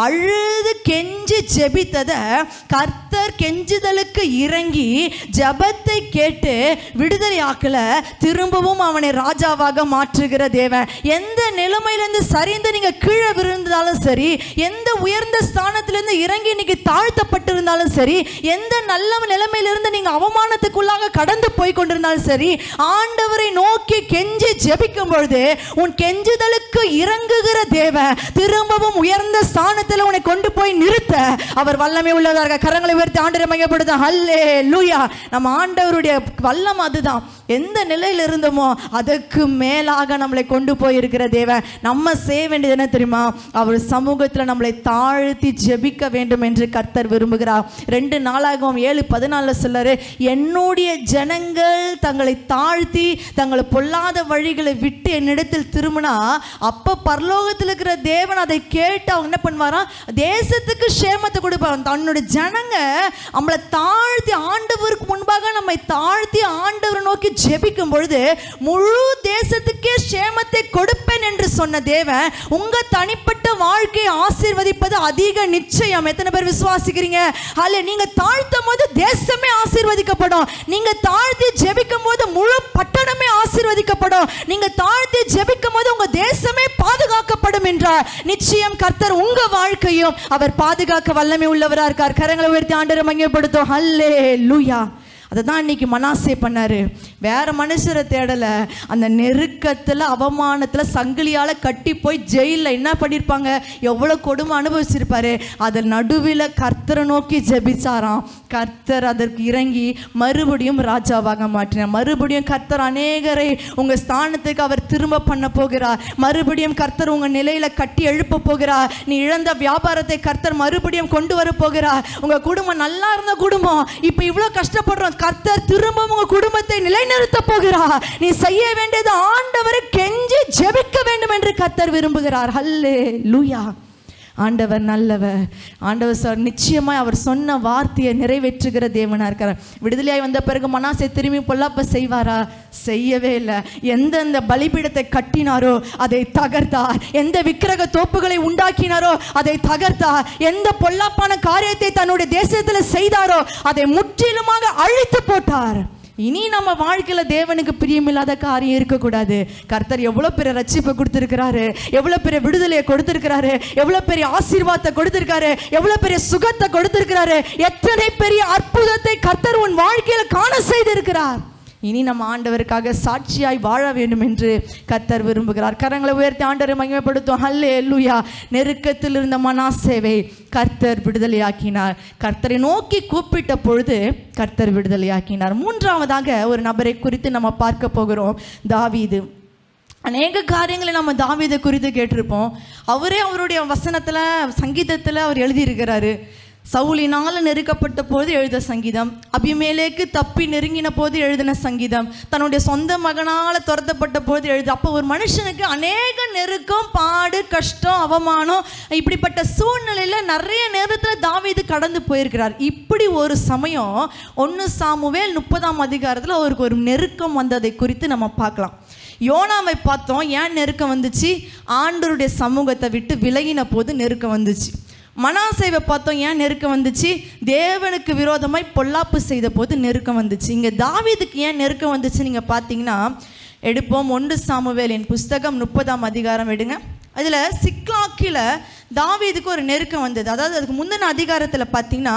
D: அழுது கெஞ்சி ஜெபித்ததை கர்த்தர் கெஞ்சுதலுக்கு இறங்கி ஜெபத்தை கேட்டு விடுதலை ஆக்கல திரும்பவும் அவனை ராஜாவாக மாற்றுகிற தேவன் எந்த நிலைமையிலிருந்து சரிந்து நீங்க கீழே விழுந்தாலும் சரி எந்த உயர்ந்த ஸ்தானத்திலிருந்து இறங்கி இன்னைக்கு தாழ்த்தப்பட்டிருந்தாலும் சரி எந்த நல்ல நிலைமையிலிருந்து நீங்க அவமானத்துக்குள்ளாக கடந்து போய் கொண்டிருந்தாலும் சரி ஆண்டவரை நோக்கி கெஞ்சி ஜெபிக்கும் பொழுது உன் கெஞ்சுதலுக்கு இறங்குகிற தேவன் திரும்பவும் உயர்ந்த ஸ்தானத்தில் உன்னை கொண்டு போய் நிறுத்த அவர் வல்லமை உள்ளதாக கரங்களை உயர்த்தி ஆண்டரை மையப்படுத்த ஹல்லே லூயா நம்ம ஆண்டவருடைய வல்லம் அதுதான் எந்த நிலையில் இருந்தோமோ அதற்கு மேலாக நம்மளை கொண்டு போயிருக்கிற தேவன் நம்ம செய்ய வேண்டியது என்ன தெரியுமா அவர் சமூகத்தில் நம்மளை தாழ்த்தி ஜெபிக்க வேண்டும் என்று கர்த்தர் விரும்புகிறார் ரெண்டு நாளாகவும் ஏழு பதினாலில் சொல்லாரு என்னுடைய ஜனங்கள் ஜனங்கள் தங்களை தாழ்த்தி தங்களை பொல்லாத வழிகளை விட்டு என்னிடத்தில் திரும்பினா அப்போ பரலோகத்தில் இருக்கிற தேவன் அதை கேட்டு அவங்க என்ன பண்ணுவாராம் தேசத்துக்கு சேமத்தை கொடுப்பாங்க தன்னுடைய ஜனங்க நம்மளை தாழ்த்தி ஆண்டவருக்கு முன்பாக நம்மை தாழ்த்தி ஆண்டவரை நோக்கி ஜெபிக்கும் பொழுது முழு தேசத்துக்கே சேமத்தை கொடுப்பேன் என்று சொன்ன தேவன் உங்க தனிப்பட்ட வாழ்க்கையை ஆசீர்வதிப்பது அதிக நிச்சயம் எத்தனை பேர் விசுவாசிக்கிறீங்க அல்ல நீங்க தாழ்த்தும் போது தேசமே ஆசீர்வதிக்கப்படும் நீங்க தாழ்த்தி ஜெபிக்கும் போது முழு பட்டணமே ஆசீர்வதிக்கப்படும் நீங்க தாழ்த்தி ஜெபிக்கும் போது உங்க தேசமே பாதுகாக்கப்படும் என்றார் நிச்சயம் கர்த்தர் உங்க வாழ்க்கையும் அவர் பாதுகாக்க வல்லமை உள்ளவரா இருக்கார் கரங்களை உயர்த்தி ஆண்டரை மங்கியப்படுத்தும் ஹல்லே லூயா அதை தான் இன்னைக்கு மனாசே பண்ணாரு வேற மனுஷரை தேடல அந்த நெருக்கத்தில் அவமானத்தில் சங்கிலியால் கட்டி போய் ஜெயிலில் என்ன பண்ணியிருப்பாங்க எவ்வளோ கொடுமை அனுபவிச்சிருப்பாரு அதில் நடுவில் கர்த்தரை நோக்கி ஜெபிச்சாராம் கர்த்தர் அதற்கு இறங்கி மறுபடியும் ராஜாவாக மாற்றினார் மறுபடியும் கர்த்தர் அநேகரை உங்கள் ஸ்தானத்துக்கு அவர் திரும்ப பண்ண போகிறார் மறுபடியும் கர்த்தர் உங்கள் நிலையில் கட்டி எழுப்ப போகிறார் நீ இழந்த வியாபாரத்தை கர்த்தர் மறுபடியும் கொண்டு வர போகிறார் உங்கள் குடும்பம் நல்லா இருந்த குடும்பம் இப்போ இவ்வளோ கஷ்டப்படுறோம் கர்த்தர் திரும்ப உங்க குடும்பத்தை நிலைநிறுத்த போகிறார் நீ செய்ய வேண்டியது ஆண்டவரை கெஞ்சி ஜெபிக்க வேண்டும் என்று கர்த்தர் விரும்புகிறார் ஹல்லே லூயா ஆண்டவர் நல்லவர் ஆண்டவர் சார் நிச்சயமாய் அவர் சொன்ன வார்த்தையை நிறைவேற்றுகிற தேவனா இருக்கிறார் விடுதலையாய் வந்த பிறகு மனாசை திரும்பி பொல்லாப்ப செய்வாரா செய்யவே இல்லை எந்தெந்த பலிபீடத்தை கட்டினாரோ அதை தகர்த்தார் எந்த விக்கிரக தோப்புகளை உண்டாக்கினாரோ அதை தகர்த்தார் எந்த பொல்லாப்பான காரியத்தை தன்னுடைய தேசத்தில் செய்தாரோ அதை முற்றிலுமாக அழித்து போட்டார் இனி நம்ம வாழ்க்கையில தேவனுக்கு பிரியமில்லாத காரியம் இருக்கக்கூடாது கர்த்தர் எவ்வளோ பெரிய ரட்சிப்பை கொடுத்துருக்கிறாரு எவ்வளோ பெரிய விடுதலையை கொடுத்துருக்கிறாரு எவ்வளோ பெரிய ஆசீர்வாதத்தை கொடுத்துருக்காரு எவ்வளோ பெரிய சுகத்தை கொடுத்துருக்கிறாரு எத்தனை பெரிய அற்புதத்தை கர்த்தர் உன் வாழ்க்கையில காண செய்திருக்கிறார் இனி நம்ம ஆண்டவருக்காக சாட்சியாய் வாழ வேண்டும் என்று கர்த்தர் விரும்புகிறார் கரங்களை உயர்த்தி ஆண்டவரை மகிமைப்படுத்தும் ஹல்லே லூயா நெருக்கத்தில் இருந்த மனாசேவை கர்த்தர் விடுதலையாக்கினார் கர்த்தரை நோக்கி கூப்பிட்ட பொழுது கர்த்தர் விடுதலையாக்கினார் மூன்றாவதாக ஒரு நபரை குறித்து நம்ம பார்க்க போகிறோம் தாவீது அநேக காரியங்களை நம்ம தாவீதை குறித்து கேட்டிருப்போம் அவரே அவருடைய வசனத்தில் சங்கீதத்தில் அவர் எழுதியிருக்கிறாரு சவுலினால் நெருக்கப்பட்ட போது எழுத சங்கீதம் அபிமேலேக்கு தப்பி நெருங்கின போது எழுதின சங்கீதம் தன்னுடைய சொந்த மகனால் துரத்தப்பட்ட போது எழுது அப்போ ஒரு மனுஷனுக்கு அநேக நெருக்கம் பாடு கஷ்டம் அவமானம் இப்படிப்பட்ட சூழ்நிலையில் நிறைய நேரத்தில் தாவீது கடந்து போயிருக்கிறார் இப்படி ஒரு சமயம் ஒன்று சாமுவேல் முப்பதாம் அதிகாரத்தில் அவருக்கு ஒரு நெருக்கம் வந்ததை குறித்து நம்ம பார்க்கலாம் யோனாவை பார்த்தோம் ஏன் நெருக்கம் வந்துச்சு ஆண்டருடைய சமூகத்தை விட்டு விலகின போது நெருக்கம் வந்துச்சு மனாசேவை பார்த்தோம் ஏன் நெருக்கம் வந்துச்சு தேவனுக்கு விரோதமாய் பொல்லாப்பு செய்த போது நெருக்கம் வந்துச்சு இங்கே தாவீதுக்கு ஏன் நெருக்கம் வந்துச்சு நீங்கள் பார்த்தீங்கன்னா எடுப்போம் ஒன்று சாமுவேலின் புஸ்தகம் முப்பதாம் அதிகாரம் எடுங்க அதில் சிக்லாக்கில் தாவீதுக்கு ஒரு நெருக்கம் வந்தது அதாவது அதுக்கு முந்தின அதிகாரத்தில் பார்த்தீங்கன்னா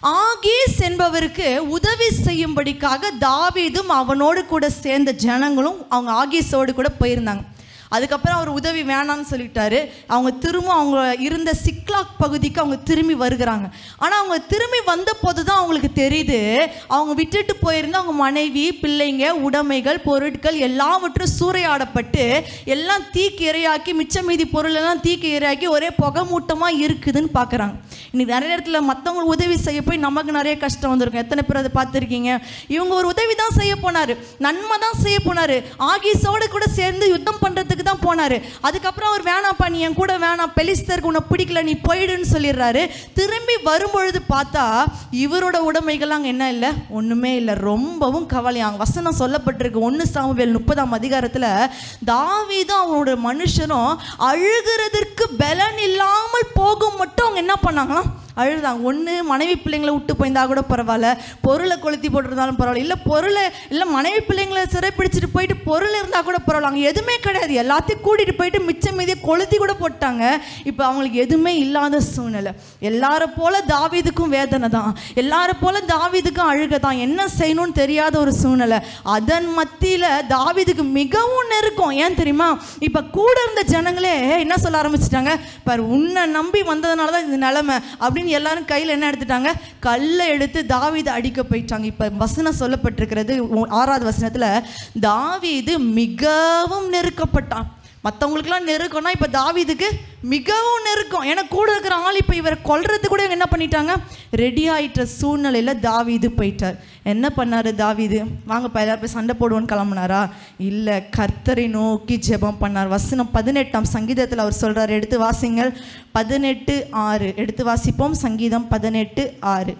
D: ஆகீஸ் என்பவருக்கு உதவி செய்யும்படிக்காக தாவீதும் அவனோடு கூட சேர்ந்த ஜனங்களும் அவங்க ஆகீஸோடு கூட போயிருந்தாங்க அதுக்கப்புறம் அவர் உதவி வேணாம்னு சொல்லிட்டாரு அவங்க திரும்ப அவங்க இருந்த சிக்லாக் பகுதிக்கு அவங்க திரும்பி வருகிறாங்க ஆனால் அவங்க திரும்பி வந்த போது தான் அவங்களுக்கு தெரியுது அவங்க விட்டுட்டு போயிருந்த அவங்க மனைவி பிள்ளைங்க உடைமைகள் பொருட்கள் எல்லாவற்றும் சூறையாடப்பட்டு எல்லாம் தீக்கு இரையாக்கி மிச்சம் மீதி பொருள் எல்லாம் தீக்கு இரையாக்கி ஒரே புகை மூட்டமாக இருக்குதுன்னு பார்க்குறாங்க இன்னைக்கு நிறைய இடத்துல மற்றவங்களுக்கு உதவி செய்ய போய் நமக்கு நிறைய கஷ்டம் வந்திருக்கும் எத்தனை பேர் அதை பார்த்துருக்கீங்க இவங்க ஒரு உதவி தான் செய்ய போனார் நன்மை தான் செய்ய போனார் ஆகீஸோடு கூட சேர்ந்து யுத்தம் பண்ணுறதுக்கு தான் போனார் அதுக்கப்புறம் அவர் வேணாம்ப்பா நீ என் கூட வேணாம் பெலிஸ்தருக்கு உன்னை பிடிக்கல நீ போயிடுன்னு சொல்லிடுறாரு திரும்பி வரும்பொழுது பார்த்தா இவரோட உடைமைகள் அங்கே என்ன இல்லை ஒன்றுமே இல்லை ரொம்பவும் கவலையாங்க வசனம் சொல்லப்பட்டிருக்கு ஒன்று சாமுவேல் முப்பதாம் அதிகாரத்தில் தாவீதும் அவனோட மனுஷனும் அழுகிறதற்கு பலன் இல்லாமல் போகும் மட்டும் அவங்க என்ன பண்ணாங்களாம் அழுதாங்க ஒன்று மனைவி பிள்ளைங்களை விட்டு போயிருந்தா கூட பரவாயில்ல பொருளை கொளுத்தி போட்டிருந்தாலும் பரவாயில்ல இல்லை பொருளை இல்லை மனைவி பிள்ளைங்களை சிறை பிடிச்சிட்டு போயிட்டு பொருள் இருந்தால் கூட பரவாயில்ல அங்கே எதுவுமே கிடையாது எல்லாத்தையும் கூட்டிகிட்டு போயிட்டு மிச்சம் மீதியை கொளுத்தி கூட போட்டாங்க இப்போ அவங்களுக்கு எதுவுமே இல்லாத சூழ்நிலை எல்லாரை போல தாவீதுக்கும் வேதனை தான் எல்லாரை போல தாவீதுக்கும் அழுக தான் என்ன செய்யணும்னு தெரியாத ஒரு சூழ்நிலை அதன் மத்தியில் தாவீதுக்கு மிகவும் நெருக்கம் ஏன் தெரியுமா இப்போ கூட இருந்த ஜனங்களே என்ன சொல்ல ஆரம்பிச்சிட்டாங்க பாரு உன்னை நம்பி வந்ததுனால தான் இந்த நிலைமை அப்படின்னு எல்லாரும் கையில் என்ன எடுத்துட்டாங்க கல்லை எடுத்து தாவீது அடிக்க போயிட்டாங்க இப்போ வசனம் சொல்லப்பட்டிருக்கிறது ஒ- ஆறாவது வசனத்தில் தாவீது மிகவும் நெருக்கப்பட்டான் மற்றவங்களுக்குலாம் நெருக்கம்னா இப்போ தாவீதுக்கு மிகவும் நெருக்கம் ஏன்னா கூட இருக்கிற ஆள் இப்போ இவரை கொல்றது கூட இவங்க என்ன பண்ணிட்டாங்க ரெடி ஆயிட்ட சூழ்நிலையில் தாவீது போயிட்டார் என்ன பண்ணாரு தாவீது வாங்கப்பா எல்லாரும் போய் சண்டை போடுவோன்னு கிளம்புனாரா இல்லை கர்த்தரை நோக்கி ஜெபம் பண்ணார் வசனம் பதினெட்டாம் சங்கீதத்தில் அவர் சொல்றாரு எடுத்து வாசிங்கள் பதினெட்டு ஆறு எடுத்து வாசிப்போம் சங்கீதம் பதினெட்டு ஆறு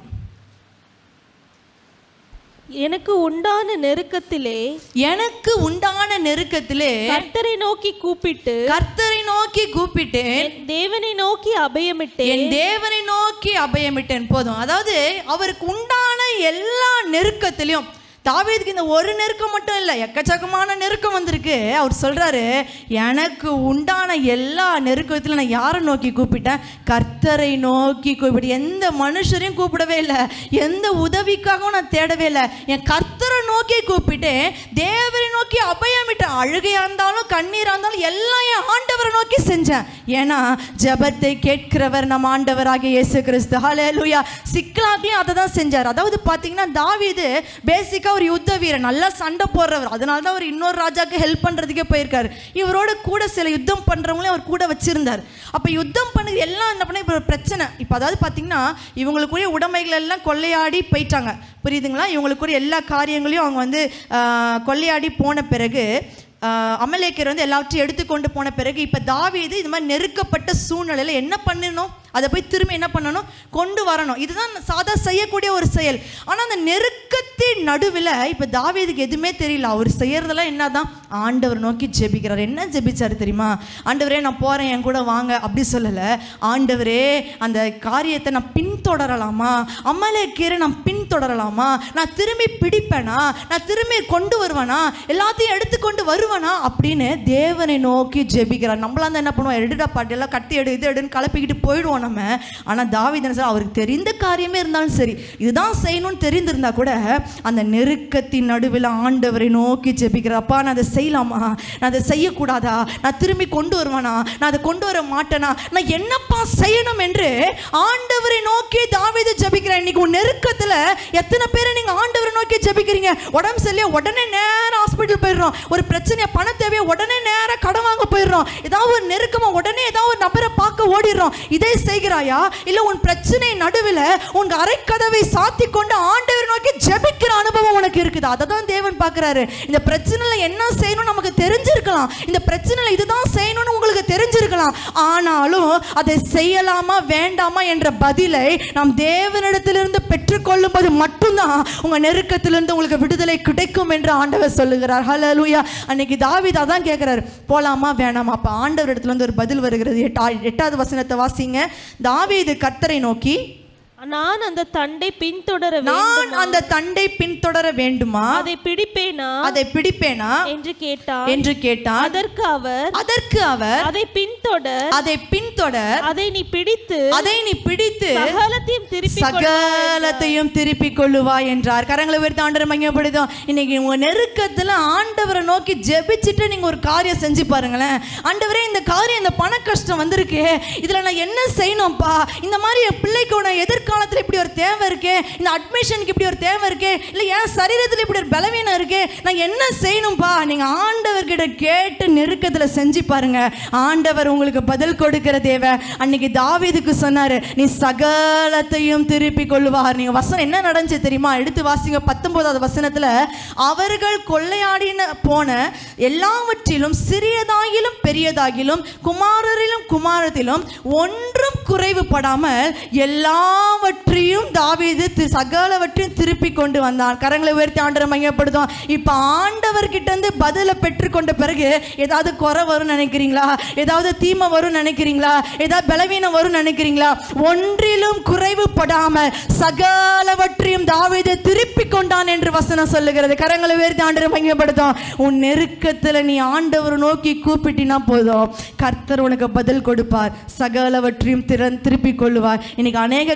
E: எனக்கு உண்டான நெருக்கத்திலே
D: எனக்கு உண்டான நெருக்கத்திலே
E: கர்த்தரை நோக்கி கூப்பிட்டு
D: கர்த்தரை நோக்கி கூப்பிட்டேன்
E: என் தேவனை நோக்கி அபயமிட்டேன்
D: என் தேவனை நோக்கி அபயமிட்டேன் போதும் அதாவது அவருக்கு உண்டான எல்லா நெருக்கத்திலையும் தாவீதுக்கு இந்த ஒரு நெருக்கம் மட்டும் இல்லை எக்கச்சக்கமான நெருக்கம் வந்திருக்கு அவர் சொல்றாரு எனக்கு உண்டான எல்லா நெருக்கத்திலும் நான் யாரை நோக்கி கூப்பிட்டேன் கர்த்தரை நோக்கி கூப்பிட்டு எந்த மனுஷரையும் கூப்பிடவே இல்லை எந்த உதவிக்காகவும் நான் தேடவே இல்லை என் கர்த்தரை நோக்கி கூப்பிட்டேன் தேவரை நோக்கி அபயமிட்டேன் அழுகையா இருந்தாலும் கண்ணீரா இருந்தாலும் எல்லாம் என் ஆண்டவரை நோக்கி செஞ்சேன் ஏன்னா ஜெபத்தை கேட்கிறவர் நம் ஆண்டவராகிய இயேசு கிறிஸ்து ஹalleluya சிக்லாக்லயும் அதை தான் செஞ்சார் அதாவது பார்த்தீங்கன்னா தாவீது பேசிக்காக ஒரு யுத்த வீரன் நல்லா சண்டை போடுறவர் அதனால தான் அவர் இன்னொரு ராஜாக்கு ஹெல்ப் பண்ணுறதுக்கே போயிருக்காரு இவரோட கூட சில யுத்தம் பண்ணுறவங்களையும் அவர் கூட வச்சிருந்தார் அப்போ யுத்தம் பண்ணது எல்லாம் என்ன பண்ண இப்போ ஒரு பிரச்சனை இப்போ அதாவது பார்த்தீங்கன்னா இவங்களுக்குரிய உடைமைகள் எல்லாம் கொள்ளையாடி போயிட்டாங்க புரியுதுங்களா இவங்களுக்குரிய எல்லா காரியங்களையும் அவங்க வந்து ஆஹ், கொள்ளையாடி போன பிறகு ஆஹ், அமலேக்கர் வந்து எல்லாவற்றையும் எடுத்துக்கொண்டு போன பிறகு இப்போ தாவீது இது மாதிரி நெருக்கப்பட்ட சூழ்நிலையில் என்ன பண்ணணும் அதை போய் திரும்பி என்ன பண்ணணும் கொண்டு வரணும் இதுதான் சாதா செய்யக்கூடிய ஒரு செயல் ஆனால் அந்த நெருக்கத்தின் நடுவில் இப்போ தாவீதுக்கு எதுவுமே தெரியல அவர் செய்யறதெல்லாம் என்னதான் ஆண்டவர் நோக்கி ஜெபிக்கிறார் என்ன ஜெபிச்சாரு தெரியுமா ஆண்டவரே நான் போகிறேன் என் கூட வாங்க அப்படி சொல்லலை ஆண்டவரே அந்த காரியத்தை நான் பின்தொடரலாமா அமலேக்கீரை நான் பின்தொடரலாமா நான் திரும்பி பிடிப்பேனா நான் திரும்பி கொண்டு வருவேனா எல்லாத்தையும் எடுத்துக்கொண்டு வருவேனா அப்படின்னு தேவனை நோக்கி ஜெபிக்கிறார் நம்மளாம் தான் என்ன பண்ணுவோம் எடுடா பாட்டு எல்லாம் கட்டி எடு இது எடுன்னு கலப்பிக்கிட்டு போயிடுவோம் நம்ம ஆனால் தாவிதன் சார் அவருக்கு தெரிந்த காரியமே இருந்தாலும் சரி இதுதான் செய்யணும்னு தெரிந்திருந்தா கூட அந்த நெருக்கத்தின் நடுவில் ஆண்டவரை நோக்கி ஜெபிக்கிறார் அப்பா நான் அதை செய்யலாமா நான் அதை செய்யக்கூடாதா நான் திரும்பி கொண்டு வருவானா நான் அதை கொண்டு வர மாட்டேனா நான் என்னப்பா செய்யணும் என்று ஆண்டவரை நோக்கி தாவீது ஜெபிக்கிறேன் இன்னைக்கு உன் நெருக்கத்தில் எத்தனை பேரை நீங்கள் ஆண்டவரை நோக்கி ஜெபிக்கிறீங்க உடம்பு சரியில்லையா உடனே நேரம் ஹாஸ்பிட்டல் போயிடுறோம் ஒரு பிரச்சனையா பண தேவையா உடனே நேரம் கடன் வாங்க போயிடுறோம் ஏதாவது ஒரு நெருக்கமா உடனே ஏதாவது ஒரு நபரை பார்க்க ஓடிடுறோம் இதை செய்கிறாயா இல்லை உன் பிரச்சனை நடுவில் உன் அரைக்கதவை சாத்தி கொண்டு ஆண்டவரை நோக்கி ஜெபிக்கிற அனுபவம் உனக்கு இருக்குது அதை தான் தேவன் பார்க்குறாரு இந்த பிரச்சனையில என்ன செய்யணும் நமக்கு தெரிஞ்சிருக்கலாம் இந்த பிரச்சனையில இதுதான் செய்யணும்னு உங்களுக்கு தெரிஞ்சிருக்கலாம் ஆனாலும் அதை செய்யலாமா வேண்டாமா என்ற பதிலை நாம் தேவனிடத்திலிருந்து பெற்றுக்கொள்ளும் போது மட்டும்தான் உங்க நெருக்கத்திலிருந்து உங்களுக்கு விடுதலை கிடைக்கும் என்று ஆண்டவர் சொல்லுகிறார் ஹalleluya அன்னைக்கு தாவீது அதான் கேட்கிறாரு போலாமா வேணாமா அப்ப ஆண்டவர் இடத்துல இருந்து ஒரு பதில் வருகிறது எட்டா எட்டாவது வசனத்தை வாசிங்க தாவீது கர்த்தரை நோக்கி
E: நான் அந்த தண்டை பின்தொடர
D: நான்
E: வேண்டும்
D: அந்த தண்டை பின்தொடர வேண்டுமா
E: அதை பிடிப்பேனா
D: அதை பிடிப்பேனா
E: என்று கேட்டார்
D: என்று கேட்டான்
E: அதற்கு அவர்
D: அதற்கு அவர்
E: அதை பின்தொடர்
D: அதை பின்தொடர்
E: அதை நீ பிடித்து
D: அதை நீ பிடித்து
E: சகலத்தையும் திருப்பி
D: சகலத்தையும் திருப்பிக் கொள்ளுவாய் என்றார் கரங்களை உயர்த்தி ஆண்டவர் மையப்படுதும் இன்னைக்கு உங்க நெருக்கத்துல ஆண்டவரை நோக்கி ஜெபிச்சுட்டு நீங்க ஒரு காரியம் செஞ்சு பாருங்களேன் ஆண்டவரே இந்த காரியம் இந்த பண கஷ்டம் வந்திருக்கு இதுல நான் என்ன செய்யணும்ப்பா இந்த மாதிரி என் பிள்ளைக்கு உன எதிர்காலத்துல இப்படி ஒரு தேவை இருக்கு இந்த அட்மிஷனுக்கு இப்படி ஒரு தேவை இருக்கு இல்ல என் சரீரத்துல இப்படி ஒரு பலவீனம் இருக்கு நான் என்ன செய்யணும்ப்பா நீங்க ஆண்டவர்கிட்ட கேட்டு நெருக்கத்துல செஞ்சு பாருங்க ஆண்டவர் உங்களுக்கு பதில் கொடுக்கிற தேவை அன்னைக்கு தாவீதுக்கு சொன்னாரு நீ சகலத்தையும் திருப்பி கொள்வார் நீங்க வசனம் என்ன நடந்துச்சு தெரியுமா எடுத்து வாசிங்க பத்தொன்பதாவது வசனத்துல அவர்கள் கொள்ளையாடின போன எல்லாவற்றிலும் சிறியதாகிலும் பெரியதாகிலும் குமாரரிலும் குமாரத்திலும் ஒன்றும் குறைவுபடாமல் எல்லாவற்றையும் தாவீது தி- சகலவற்றையும் திருப்பி கொண்டு வந்தான் கரங்களை உயர்த்தி ஆண்டரை மையப்படுத்தும் இப்போ ஆண்டவர்கிட்ட இருந்து பதிலை பெற்றுக்கொண்ட பிறகு ஏதாவது குறை வரும்னு நினைக்கிறீங்களா ஏதாவது தீமை வரும்னு நினைக்கிறீங்களா ஏதாவது பலவீனம் வரும்னு நினைக்கிறீங்களா ஒன்றிலும் குறைவுபடாமல் சகலவற்றையும் தாவீது திருப்பி கொண்டான் என்று வசனம் சொல்லுகிறது கரங்களை உயர்த்தி ஆண்டரை மையப்படுத்தும் உன் நெருக்கத்தில் நீ ஆண்டவர் நோக்கி கூப்பிட்டினா போதும் கர்த்தர் உனக்கு பதில் கொடுப்பார் சகலவற்றையும் திறன் திருப்பி கொள்ளுவார் இன்னைக்கு அநேக காரியங்களை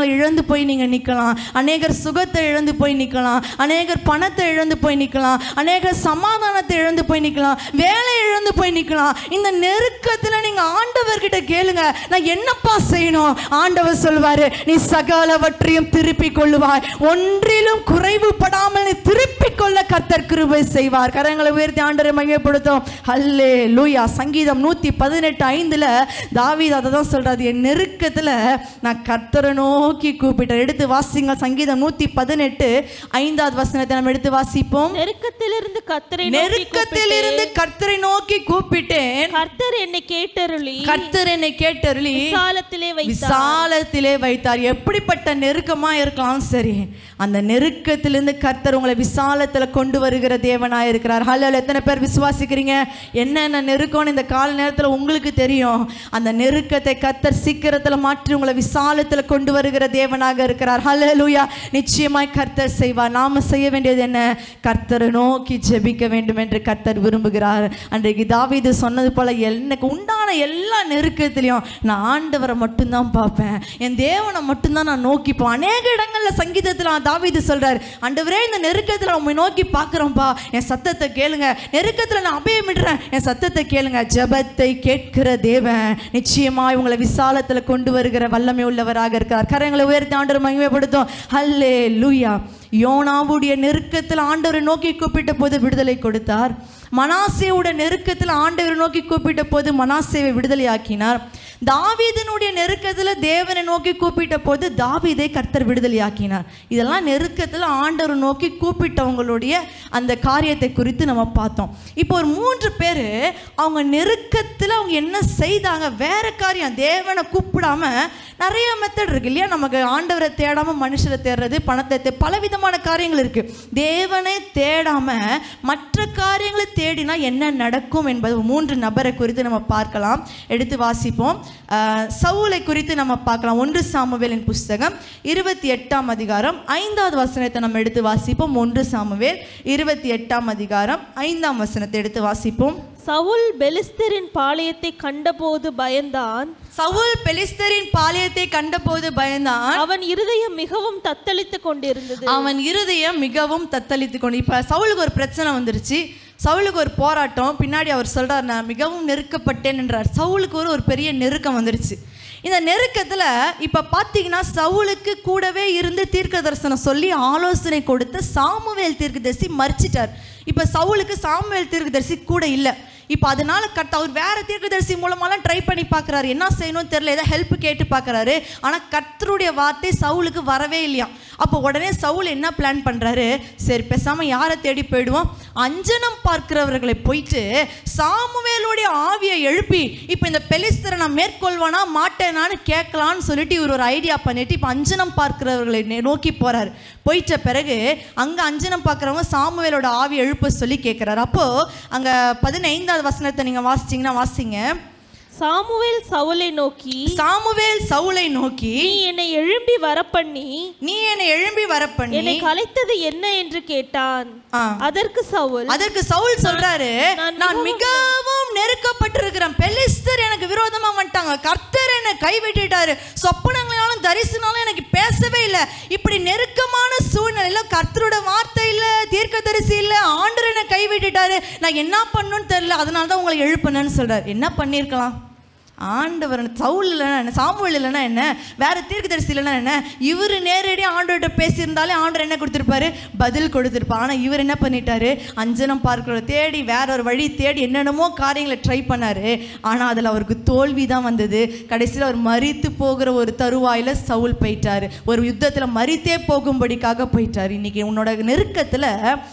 D: காரியங்களை இழந்து போய் நீங்கள் நிற்கலாம் அநேகர் சுகத்தை இழந்து போய் நிற்கலாம் அநேகர் பணத்தை இழந்து போய் நிற்கலாம் அநேகர் சமாதானத்தை இழந்து போய் நிற்கலாம் வேலை இழந்து போய் நிற்கலாம் இந்த நெருக்கத்தில் நீங்கள் ஆண்டவர்கிட்ட கேளுங்க நான் என்னப்பா செய்யணும் ஆண்டவர் சொல்வாரு நீ சகலவற்றையும் திருப்பிக் கொள்ளுவாய் ஒன்றிலும் குறைவுபடாமல் நீ திருப்பிக் கொள்ள கர்த்தர் கிருபை செய்வார் கரங்களை உயர்த்தி ஆண்டரை மையப்படுத்தும் ஹல்லே லூயா சங்கீதம் நூற்றி பதினெட்டு ஐந்தில் தாவீது அதை தான் சொல்றாரு என் நெருக்கத்தில் நான் கர்த்தரை நோக்கி கூப்பிட்டேன் எடுத்து வாசிங்க சங்கீதம் நூற்றி பதினெட்டு ஐந்தாவது வசனத்தை நம்ம எடுத்து வாசிப்போம்
E: நெருக்கத்திலிருந்து கர்த்தரை நோக்கி
D: நெருக்கத்திலிருந்து கர்த்தரை நோக்கி கூப்பிட்டேன்
E: கர்த்தர் என்னை கேட்டருளி
D: கர்த்தர் என்னை கேட்டருளி
E: விசாலத்திலே வைத்தார்
D: விசாலத்திலே வைத்தார் எப்படிப்பட்ட நெருக்கமா இருக்கலாம் சரி அந்த நெருக்கத்திலிருந்து கர்த்தர் உங்களை விசாலத்துல கொண்டு வருகிற தேவனா இருக்கிறார் ஹலோ எத்தனை பேர் விசுவாசிக்கிறீங்க என்னென்ன நெருக்கம்னு இந்த கால நேரத்துல உங்களுக்கு தெரியும் அந்த நெருக்கத்தை கர்த்தர் சீக்கிரத்துல மாற்றி உங்களை விசாலத்துல கொண்டு வருகிற தேவனாக இருக்கிறார் ஹalleluya நிச்சயமாய் கர்த்தர் செய்வார் நாம செய்ய வேண்டியது என்ன கர்த்தரை நோக்கி ஜெபிக்க வேண்டும் என்று கர்த்தர் விரும்புகிறார் அன்றைக்கு தாவீது சொன்னது போல எனக்கு உண்டான எல்லா நெருக்கத்திலையும் நான் ஆண்டவரை மட்டும்தான் பார்ப்பேன் என் தேவனை மட்டும்தான் நான் நோக்கிப்போம் அநேக இடங்கள்ல சங்கீதத்தில் தாவீது சொல்றார் ஆண்டவரே இந்த நெருக்கத்தில் உண்மை நோக்கி பார்க்குறோம்ப்பா என் சத்தத்தை கேளுங்க நெருக்கத்தில் நான் அபயமிடுறேன் என் சத்தத்தை கேளுங்க ஜெபத்தை கேட்கிற தேவன் நிச்சயமாய் உங்களை விசாலத்தில் கொண்டு வருகிற வல்லமை உள்ளவராக இருக்கிறார் கரங்களை உயர்த்தி ஆண்டவர் மகிமைப்படுத்தும் ஹல்லே லூயா யோனாவுடைய நெருக்கத்தில் ஆண்டவரை நோக்கி கூப்பிட்ட போது விடுதலை கொடுத்தார் மனாசேவுடைய நெருக்கத்தில் ஆண்டவரை நோக்கி கூப்பிட்ட போது மனாசேவை விடுதலையாக்கினார் தாவீதனுடைய நெருக்கத்தில் தேவனை நோக்கி கூப்பிட்ட போது தாவீதை கர்த்தர் விடுதலையாக்கினார் இதெல்லாம் நெருக்கத்தில் ஆண்டவரை நோக்கி கூப்பிட்டவங்களுடைய அந்த காரியத்தை குறித்து நம்ம பார்த்தோம் இப்போ ஒரு மூன்று பேர் அவங்க நெருக்கத்தில் அவங்க என்ன செய்தாங்க வேற காரியம் தேவனை கூப்பிடாம நிறைய மெத்தட் இருக்கு இல்லையா நமக்கு ஆண்டவரை தேடாம மனுஷரை தேடுறது பணத்தை தே பலவிதமான காரியங்கள் இருக்கு தேவனை தேடாம மற்ற காரியங்களை தேடினா என்ன நடக்கும் என்பது மூன்று நபரை குறித்து நம்ம பார்க்கலாம் எடுத்து வாசிப்போம் ஆஹ் சவுலை குறித்து நம்ம பார்க்கலாம் ஒன்று சாமுவேலின் புஸ்தகம் இருபத்தி எட்டாம் அதிகாரம் ஐந்தாவது வசனத்தை நம்ம எடுத்து வாசிப்போம் ஒன்று சாமுவேல் இருபத்தி எட்டாம் அதிகாரம் ஐந்தாம் வசனத்தை எடுத்து வாசிப்போம்
E: சவுல் பெலிஸ்தரின் பாளையத்தை கண்டபோது பயந்தான்
D: சவுல் பெலிஸ்தரின் பாளையத்தை கண்டபோது பயந்தான்
E: அவன் இருதயம் மிகவும் தத்தளித்துக் கொண்டிருந்தது
D: அவன் இருதயம் மிகவும் தத்தளித்து கொண்டு இப்போ சவுலுக்கு ஒரு பிரச்சனை வந்துருச்சு சவுலுக்கு ஒரு போராட்டம் பின்னாடி அவர் சொல்றார் நான் மிகவும் நெருக்கப்பட்டேன் என்றார் சவுலுக்கு ஒரு ஒரு பெரிய நெருக்கம் வந்துருச்சு இந்த நெருக்கத்தில் இப்போ பார்த்தீங்கன்னா சவுலுக்கு கூடவே இருந்து தீர்க்க தரிசனம் சொல்லி ஆலோசனை கொடுத்த சாமுவேல் தீர்க்கதரிசி மறிச்சிட்டார் இப்போ சவுலுக்கு சாமுவேல் தீர்க்கதரிசி கூட இல்லை இப்போ அதனால கட்ட அவர் வேற தீர்க்கதரிசி மூலமாலாம் ட்ரை பண்ணி பார்க்குறாரு என்ன செய்யணும்னு தெரியல ஏதாவது ஹெல்ப் கேட்டு பார்க்குறாரு ஆனால் கர்த்தருடைய வார்த்தை சவுலுக்கு வரவே இல்லையாம் அப்போ உடனே சவுல் என்ன பிளான் பண்ணுறாரு சரி பேசாமல் யாரை தேடி போயிடுவோம் அஞ்சனம் பார்க்கிறவர்களை போயிட்டு சாமுவேலுடைய ஆவியை எழுப்பி இப்போ இந்த பெலிஸ்தரை நான் மேற்கொள்வானா மாட்டேனான்னு கேட்கலான்னு சொல்லிட்டு இவர் ஒரு ஐடியா பண்ணிட்டு இப்போ அஞ்சனம் பார்க்கிறவர்களை நே- நோக்கி போறார் போயிட்ட பிறகு அங்கே அஞ்சனம் பார்க்குறவங்க சாமுவேலோட ஆவி எழுப்ப சொல்லி கேட்குறாரு அப்போ அங்கே பதினைந்தாவது வசனத்தை நீங்கள் வாசிச்சீங்கன்னா வாசிங்க
E: சாமுவேல் சவுலை நோக்கி
D: சாமுவேல் சவுலை நோக்கி
E: நீ என்னை எழும்பி வரப்பண்ணி
D: நீ என்னை எழும்பி வர பண்ணி
E: என்னை கலைத்தது என்ன என்று கேட்டான்
D: ஆ.
E: அதற்கு சவுல்
D: அதற்கு சவுல் சொல்றாரு
E: நான்
D: நான் மிகவும் நெருக்கப்பட்டிருக்கிறேன் பெலிஸ்தர் எனக்கு விரோதமா வந்துட்டாங்க கர்த்தர் என்னை கைவிட்டுட்டாரு சொப்பனங்களாலும் தரிசனாலும் எனக்கு பேசவே இல்லை இப்படி நெருக்கமான சூழ்நிலையில கர்த்தரோட வார்த்தை இல்ல தீர்க்க தரிசி இல்ல ஆண்டவர் என்னை கைவிட்டுட்டாரு நான் என்ன பண்ணணும்னு தெரியல அதனால தான் உங்களை எழுப்பினேன்னு சொல்றாரு என்ன பண்ணியிருக்கலாம் ஆண்டவர் சவுல் இல்லைன்னா என்ன சாமுவேல் இல்லைன்னா என்ன வேற தீர்க்கதரிசி இல்லைன்னா என்ன இவர் நேரடியாக ஆண்டவர்கிட்ட பேசியிருந்தாலே ஆண்டவர் என்ன கொடுத்துருப்பாரு பதில் கொடுத்துருப்பா ஆனால் இவர் என்ன பண்ணிட்டாரு அஞ்சனம் பார்க்கிறத தேடி வேற ஒரு வழி தேடி என்னென்னமோ காரியங்களை ட்ரை பண்ணாரு ஆனால் அதில் அவருக்கு தோல்வி தான் வந்தது கடைசியில் அவர் மறித்து போகிற ஒரு தருவாயில் சவுல் போயிட்டாரு ஒரு யுத்தத்தில் மறித்தே போகும்படிக்காக போயிட்டாரு இன்னைக்கு உன்னோட நெருக்கத்தில்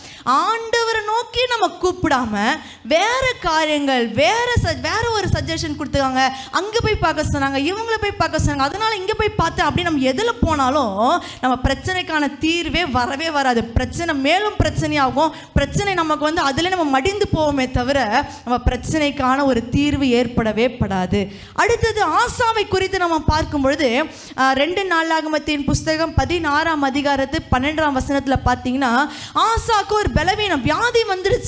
D: ஆண்டவரை நோக்கி நம்ம கூப்பிடாம வேற காரியங்கள் வேற ச- வேற ஒரு சஜஷன் கொடுத்துருக்காங்க அங்கே போய் பார்க்க சொன்னாங்க இவங்கள போய் பார்க்க சொன்னாங்க அதனால இங்கே போய் பார்த்தேன் அப்படி நம்ம எதில் போனாலும் நம்ம பிரச்சனைக்கான தீர்வே வரவே வராது பிரச்சனை மேலும் பிரச்சனையாகும் பிரச்சனை நமக்கு வந்து அதில் நம்ம மடிந்து போவோமே தவிர நம்ம பிரச்சனைக்கான ஒரு தீர்வு ஏற்படவே படாது அடுத்தது ஆசாவை குறித்து நம்ம பார்க்கும் பொழுது ஆஹ், ரெண்டு நாளாகமத்தின் புஸ்தகம் பதினாறாம் அதிகாரத்து பன்னெண்டாம் வசனத்தில் பார்த்தீங்கன்னா ஆசாக்கு ஒரு பலவீனம் வியாதி வந்துருச்சு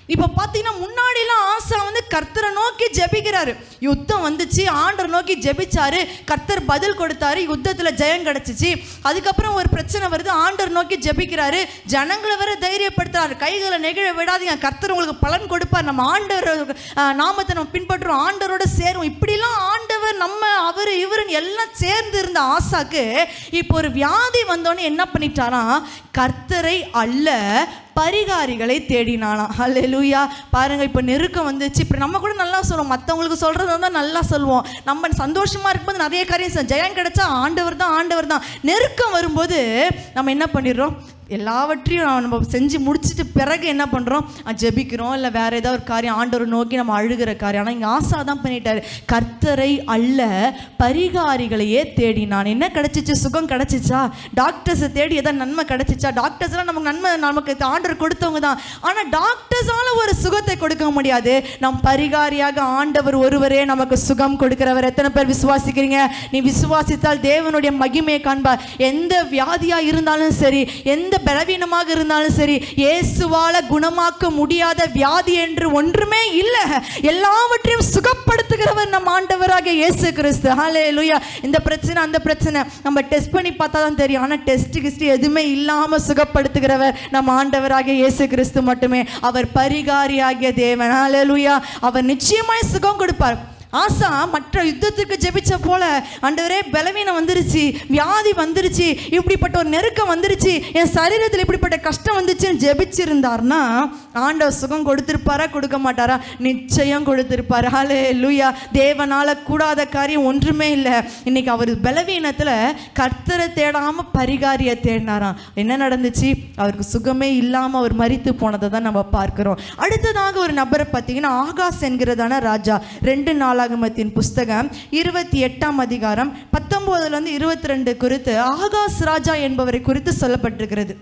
D: இப்போ பார்த்தீங்கன்னா முன்னாடிலாம் ஆசா வந்து கர்த்தரை நோக்கி ஜெபிக்கிறாரு யுத்தம் வந்துச்சு ஆண்டரை நோக்கி ஜெபிச்சாரு கர்த்தர் பதில் கொடுத்தாரு யுத்தத்தில் ஜெயம் கிடச்சிச்சு அதுக்கப்புறம் ஒரு பிரச்சனை வருது ஆண்டர் நோக்கி ஜெபிக்கிறாரு ஜனங்களை வர தைரியப்படுத்துறாரு கைகளை நெகிழ விடாதீங்க கர்த்தர் உங்களுக்கு பலன் கொடுப்பார் நம்ம ஆண்டவர் அஹ், நாமத்தை நம்ம பின்பற்றுறோம் ஆண்டவரோட சேரும் இப்படிலாம் ஆண்டவர் நம்ம அவர் இவருன்னு எல்லாம் சேர்ந்து இருந்த ஆசாக்கு இப்போ ஒரு வியாதி வந்தோடனே என்ன பண்ணிட்டாராம் கர்த்தரை அல்ல பரிகாரிகளை தேடினானாம் ஹalleluya பாருங்க இப்போ நெருக்கம் வந்துச்சு இப்போ நம்ம கூட நல்லா சொல்லுவோம் மற்றவங்களுக்கு சொல்றது தான் நல்லா சொல்லுவோம் நம்ம சந்தோஷமா இருக்கும்போது நிறைய காரியம் செய்~ ஜெயம் கிடைச்சா ஆண்டவர் தான் ஆண்டவர் தான் நெருக்கம் வரும்போது நம்ம என்ன பண்ணிடுறோம் எல்லாவற்றையும் நம்ம செஞ்சு முடிச்சிட்டு பிறகு என்ன பண்ணுறோம் ஜெபிக்கிறோம் இல்லை வேற ஏதாவது ஒரு காரியம் ஆண்டவர் நோக்கி நம்ம அழுகிற காரியம் ஆனால் இங்கே ஆசா தான் பண்ணிட்டாரு கர்த்தரை அல்ல பரிகாரிகளையே தேடினான் என்ன கிடைச்சிச்சு சுகம் கிடைச்சிச்சா டாக்டர்ஸை தேடி ஏதாவது நன்மை கிடைச்சிச்சா டாக்டர்ஸ்லாம் நமக்கு நன்மை நமக்கு ஆண்டவர் கொடுத்தவங்க தான் ஆனால் டாக்டர்ஸால ஒரு சுகத்தை கொடுக்க முடியாது நம் பரிகாரியாக ஆண்டவர் ஒருவரே நமக்கு சுகம் கொடுக்கிறவர் எத்தனை பேர் விசுவாசிக்கிறீங்க நீ விசுவாசித்தால் தேவனுடைய மகிமையை காண்பார் எந்த வியாதியா இருந்தாலும் சரி எந்த பலவீனமாக இருந்தாலும் சரி இயேசுவால குணமாக்க முடியாத வியாதி என்று ஒன்றுமே இல்லை எல்லாவற்றையும் சுகப்படுத்துகிறவர் நம் ஆண்டவராக இயேசு கிறிஸ்து ஹalleluya இந்த பிரச்சனை அந்த பிரச்சனை நம்ம டெஸ்ட் பண்ணி பார்த்தா தான் தெரியும் ஆனால் டெஸ்ட் கிஸ்ட் எதுவுமே இல்லாம சுகப்படுத்துகிறவர் நம்ம ஆண்டவராக இயேசு கிறிஸ்து மட்டுமே அவர் பரிகாரியாகிய தேவன் ஹalleluya அவர் நிச்சயமாய் சுகம் கொடுப்பார் ஆசா மற்ற யுத்தத்துக்கு ஜெபிச்ச போல ஆண்டவரே பலவீனம் வந்துருச்சு வியாதி வந்துருச்சு இப்படிப்பட்ட ஒரு நெருக்கம் வந்துருச்சு என் சரீரத்தில் இப்படிப்பட்ட கஷ்டம் வந்துச்சுன்னு ஜெபிச்சிருந்தார்னா ஆண்டவர் சுகம் கொடுத்திருப்பாரா கொடுக்க மாட்டாரா நிச்சயம் கொடுத்திருப்பாரு ஹலே லூயா தேவனால கூடாத காரியம் ஒன்றுமே இல்லை இன்னைக்கு அவர் பலவீனத்தில் கர்த்தரை தேடாம பரிகாரியை தேடினாராம் என்ன நடந்துச்சு அவருக்கு சுகமே இல்லாமல் அவர் மரித்து போனதை தான் நம்ம பார்க்கிறோம் அடுத்ததாக ஒரு நபரை பார்த்தீங்கன்னா ஆகாஸ் என்கிறதான ராஜா ரெண்டு நாளாகமத்தின் புஸ்தகம் இருபத்தி எட்டாம் அதிகாரம் பத்தொம்போதுலேருந்து இருபத்தி ரெண்டு குறித்து ஆகாஸ் ராஜா என்பவரை குறித்து சொல்லப்பட்டிருக்கிறது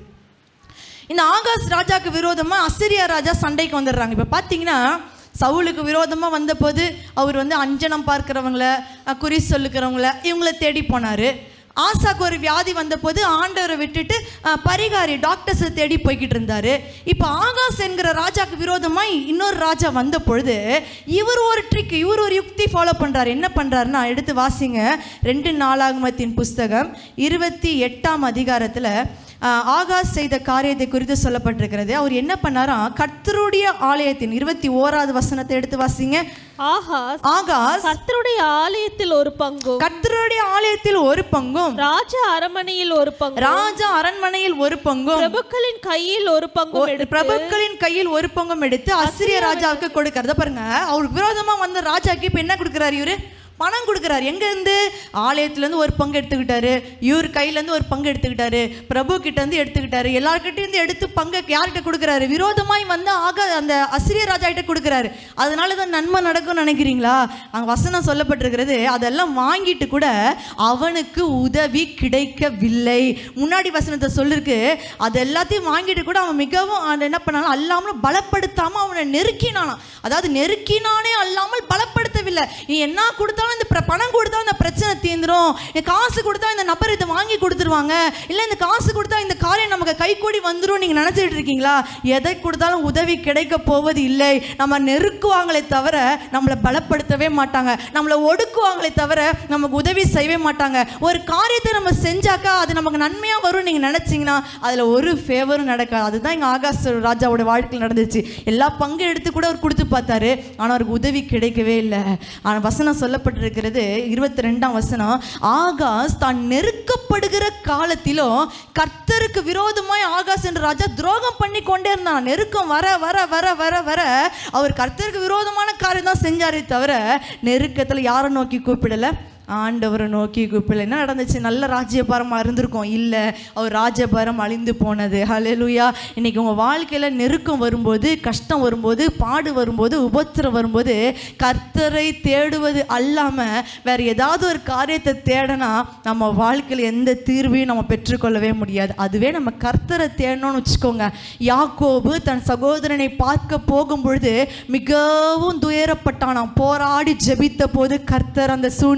D: இந்த ஆகாஸ் ராஜாக்கு விரோதமா அசிரியா ராஜா சண்டைக்கு வந்துடுறாங்க இப்போ பார்த்தீங்கன்னா சவுலுக்கு விரோதமாக வந்தபோது அவர் வந்து அஞ்சனம் பார்க்கிறவங்கள அஹ், குறி சொல்லுக்கிறவங்கள இவங்கள தேடி போனார் ஆசாக்கு ஒரு வியாதி வந்தபோது ஆண்டவரை விட்டுட்டு அஹ், பரிகாரி டாக்டர்ஸை தேடி போய்கிட்டு இருந்தாரு இப்போ ஆகாஸ் என்கிற ராஜாக்கு விரோதமாக இன்னொரு ராஜா வந்த பொழுது இவர் ஒரு ட்ரிக் இவர் ஒரு யுக்தி ஃபாலோ பண்ணுறாரு என்ன பண்ணுறாருன்னா எடுத்து வாசிங்க ரெண்டு நாளாகமத்தின் புஸ்தகம் இருபத்தி எட்டாம் அதிகாரத்தில் ஆஹ் ஆகாஸ் செய்த காரியத்தை குறித்து சொல்லப்பட்டிருக்கிறது அவர் என்ன பண்ணாராம் கர்த்தருடைய ஆலயத்தின் இருபத்தி ஓராவது வசனத்தை எடுத்து வாசிங்க
E: ஆகாஸ்
D: ஆகாஸ்
E: கர்த்தருடைய ஆலயத்தில் ஒரு பங்கும்
D: கர்த்தருடைய ஆலயத்தில் ஒரு பங்கும்
E: ராஜ அரமனையில் ஒரு பங்கும்
D: ராஜா அரண்மனையில் ஒரு பங்கும்
E: பிரபுக்களின் கையில் ஒரு பங்கும்
D: ஒரு
E: எடுத்து
D: பிரபுக்களின் கையில் ஒரு பங்கும் எடுத்து அசிரிய ராஜாவுக்கு கொடுக்கறத பாருங்க அவருக்கு விரோதமா வந்த ராஜாக்கு இப்ப என்ன கொடுக்குறாரு இவரு பணம் கொடுக்குறாரு எங்க இருந்து ஆலயத்துல இருந்து ஒரு பங்கு எடுத்துக்கிட்டாரு இவர் கையில இருந்து ஒரு பங்கு எடுத்துக்கிட்டாரு பிரபு கிட்ட இருந்து எடுத்துக்கிட்டாரு எல்லார்கிட்ட இருந்து எடுத்து பங்கு யார்கிட்ட கொடுக்குறாரு விரோதமாய் வந்து ஆக அந்த அசிரிய ராஜா கிட்ட கொடுக்குறாரு அதனால தான் நன்மை நடக்கும்னு நினைக்கிறீங்களா அங்க வசனம் சொல்லப்பட்டிருக்கிறது அதெல்லாம் வாங்கிட்டு கூட அவனுக்கு உதவி கிடைக்கவில்லை முன்னாடி வசனத்தை சொல்லிருக்கு அது எல்லாத்தையும் வாங்கிட்டு கூட அவன் மிகவும் அவன் என்ன பண்ணாலும் அல்லாமல் பலப்படுத்தாம அவனை நெருக்கினானாம் அதாவது நெருக்கினானே அல்லாமல் பலப்படுத்தவில்லை நீ என்ன கொடுத்தாலும் இந்த பிர- பணம் கொடுத்தா இந்த பிரச்சனை தீந்துரும் இந்த காசு கொடுத்தா இந்த நபர் இதை வாங்கி கொடுத்துருவாங்க இல்லை இந்த காசு கொடுத்தா இந்த காரியம் நமக்கு கைகூடி வந்துரும் நீங்க நினைச்சிட்டு இருக்கீங்களா எதை கொடுத்தாலும் உதவி கிடைக்க போவது இல்லை நம்ம நெருக்குவாங்களே தவிர நம்மளை பலப்படுத்தவே மாட்டாங்க நம்மளை ஒடுக்குவாங்களே தவிர நமக்கு உதவி செய்யவே மாட்டாங்க ஒரு காரியத்தை நம்ம செஞ்சாக்கா அது நமக்கு நன்மையா வரும் நீங்க நினைச்சீங்கன்னா அதுல ஒரு ஃபேவரும் நடக்காது அதுதான் எங்க ஆகாஷ் ராஜாவோட வாழ்க்கையில் நடந்துச்சு எல்லா பங்கு எடுத்து கூட அவர் கொடுத்து பார்த்தாரு ஆனா அவருக்கு உதவி கிடைக்கவே இல்லை ஆனா வசனம் சொல்லப்பட்டிருக்கிறது இருபத்தி ரெண்டாம் வசனம் ஆகாஸ் தான் நெருக்கப்படுகிற காலத்திலும் கர்த்தருக்கு விரோதமாய் ஆகாஸ் என்ற ராஜா துரோகம் பண்ணி கொண்டே இருந்தான் நெருக்கம் வர வர வர வர வர அவர் கர்த்தருக்கு விரோதமான காரியம் தான் செஞ்சாரே தவிர நெருக்கத்தில் யாரை நோக்கி கூப்பிடல ஆண்டவரை நோக்கி கூப்பிடல என்ன நடந்துச்சு நல்ல ராஜ்யபாரமாக இருந்திருக்கும் இல்லை அவர் ராஜபாரம் அழிந்து போனது ஹalleluya இன்னைக்கு உங்கள் வாழ்க்கையில் நெருக்கம் வரும்போது கஷ்டம் வரும்போது பாடு வரும்போது உபத்திரம் வரும்போது கர்த்தரை தேடுவது அல்லாமல் வேற ஏதாவது ஒரு காரியத்தை தேடனா நம்ம வாழ்க்கையில் எந்த தீர்வையும் நம்ம பெற்றுக்கொள்ளவே முடியாது அதுவே நம்ம கர்த்தரை தேடணும்னு வச்சுக்கோங்க யாக்கோபு தன் சகோதரனை பார்க்க போகும் பொழுது மிகவும் துயரப்பட்டானாம் போராடி ஜெபித்த போது கர்த்தர் அந்த சூழ்நிலையை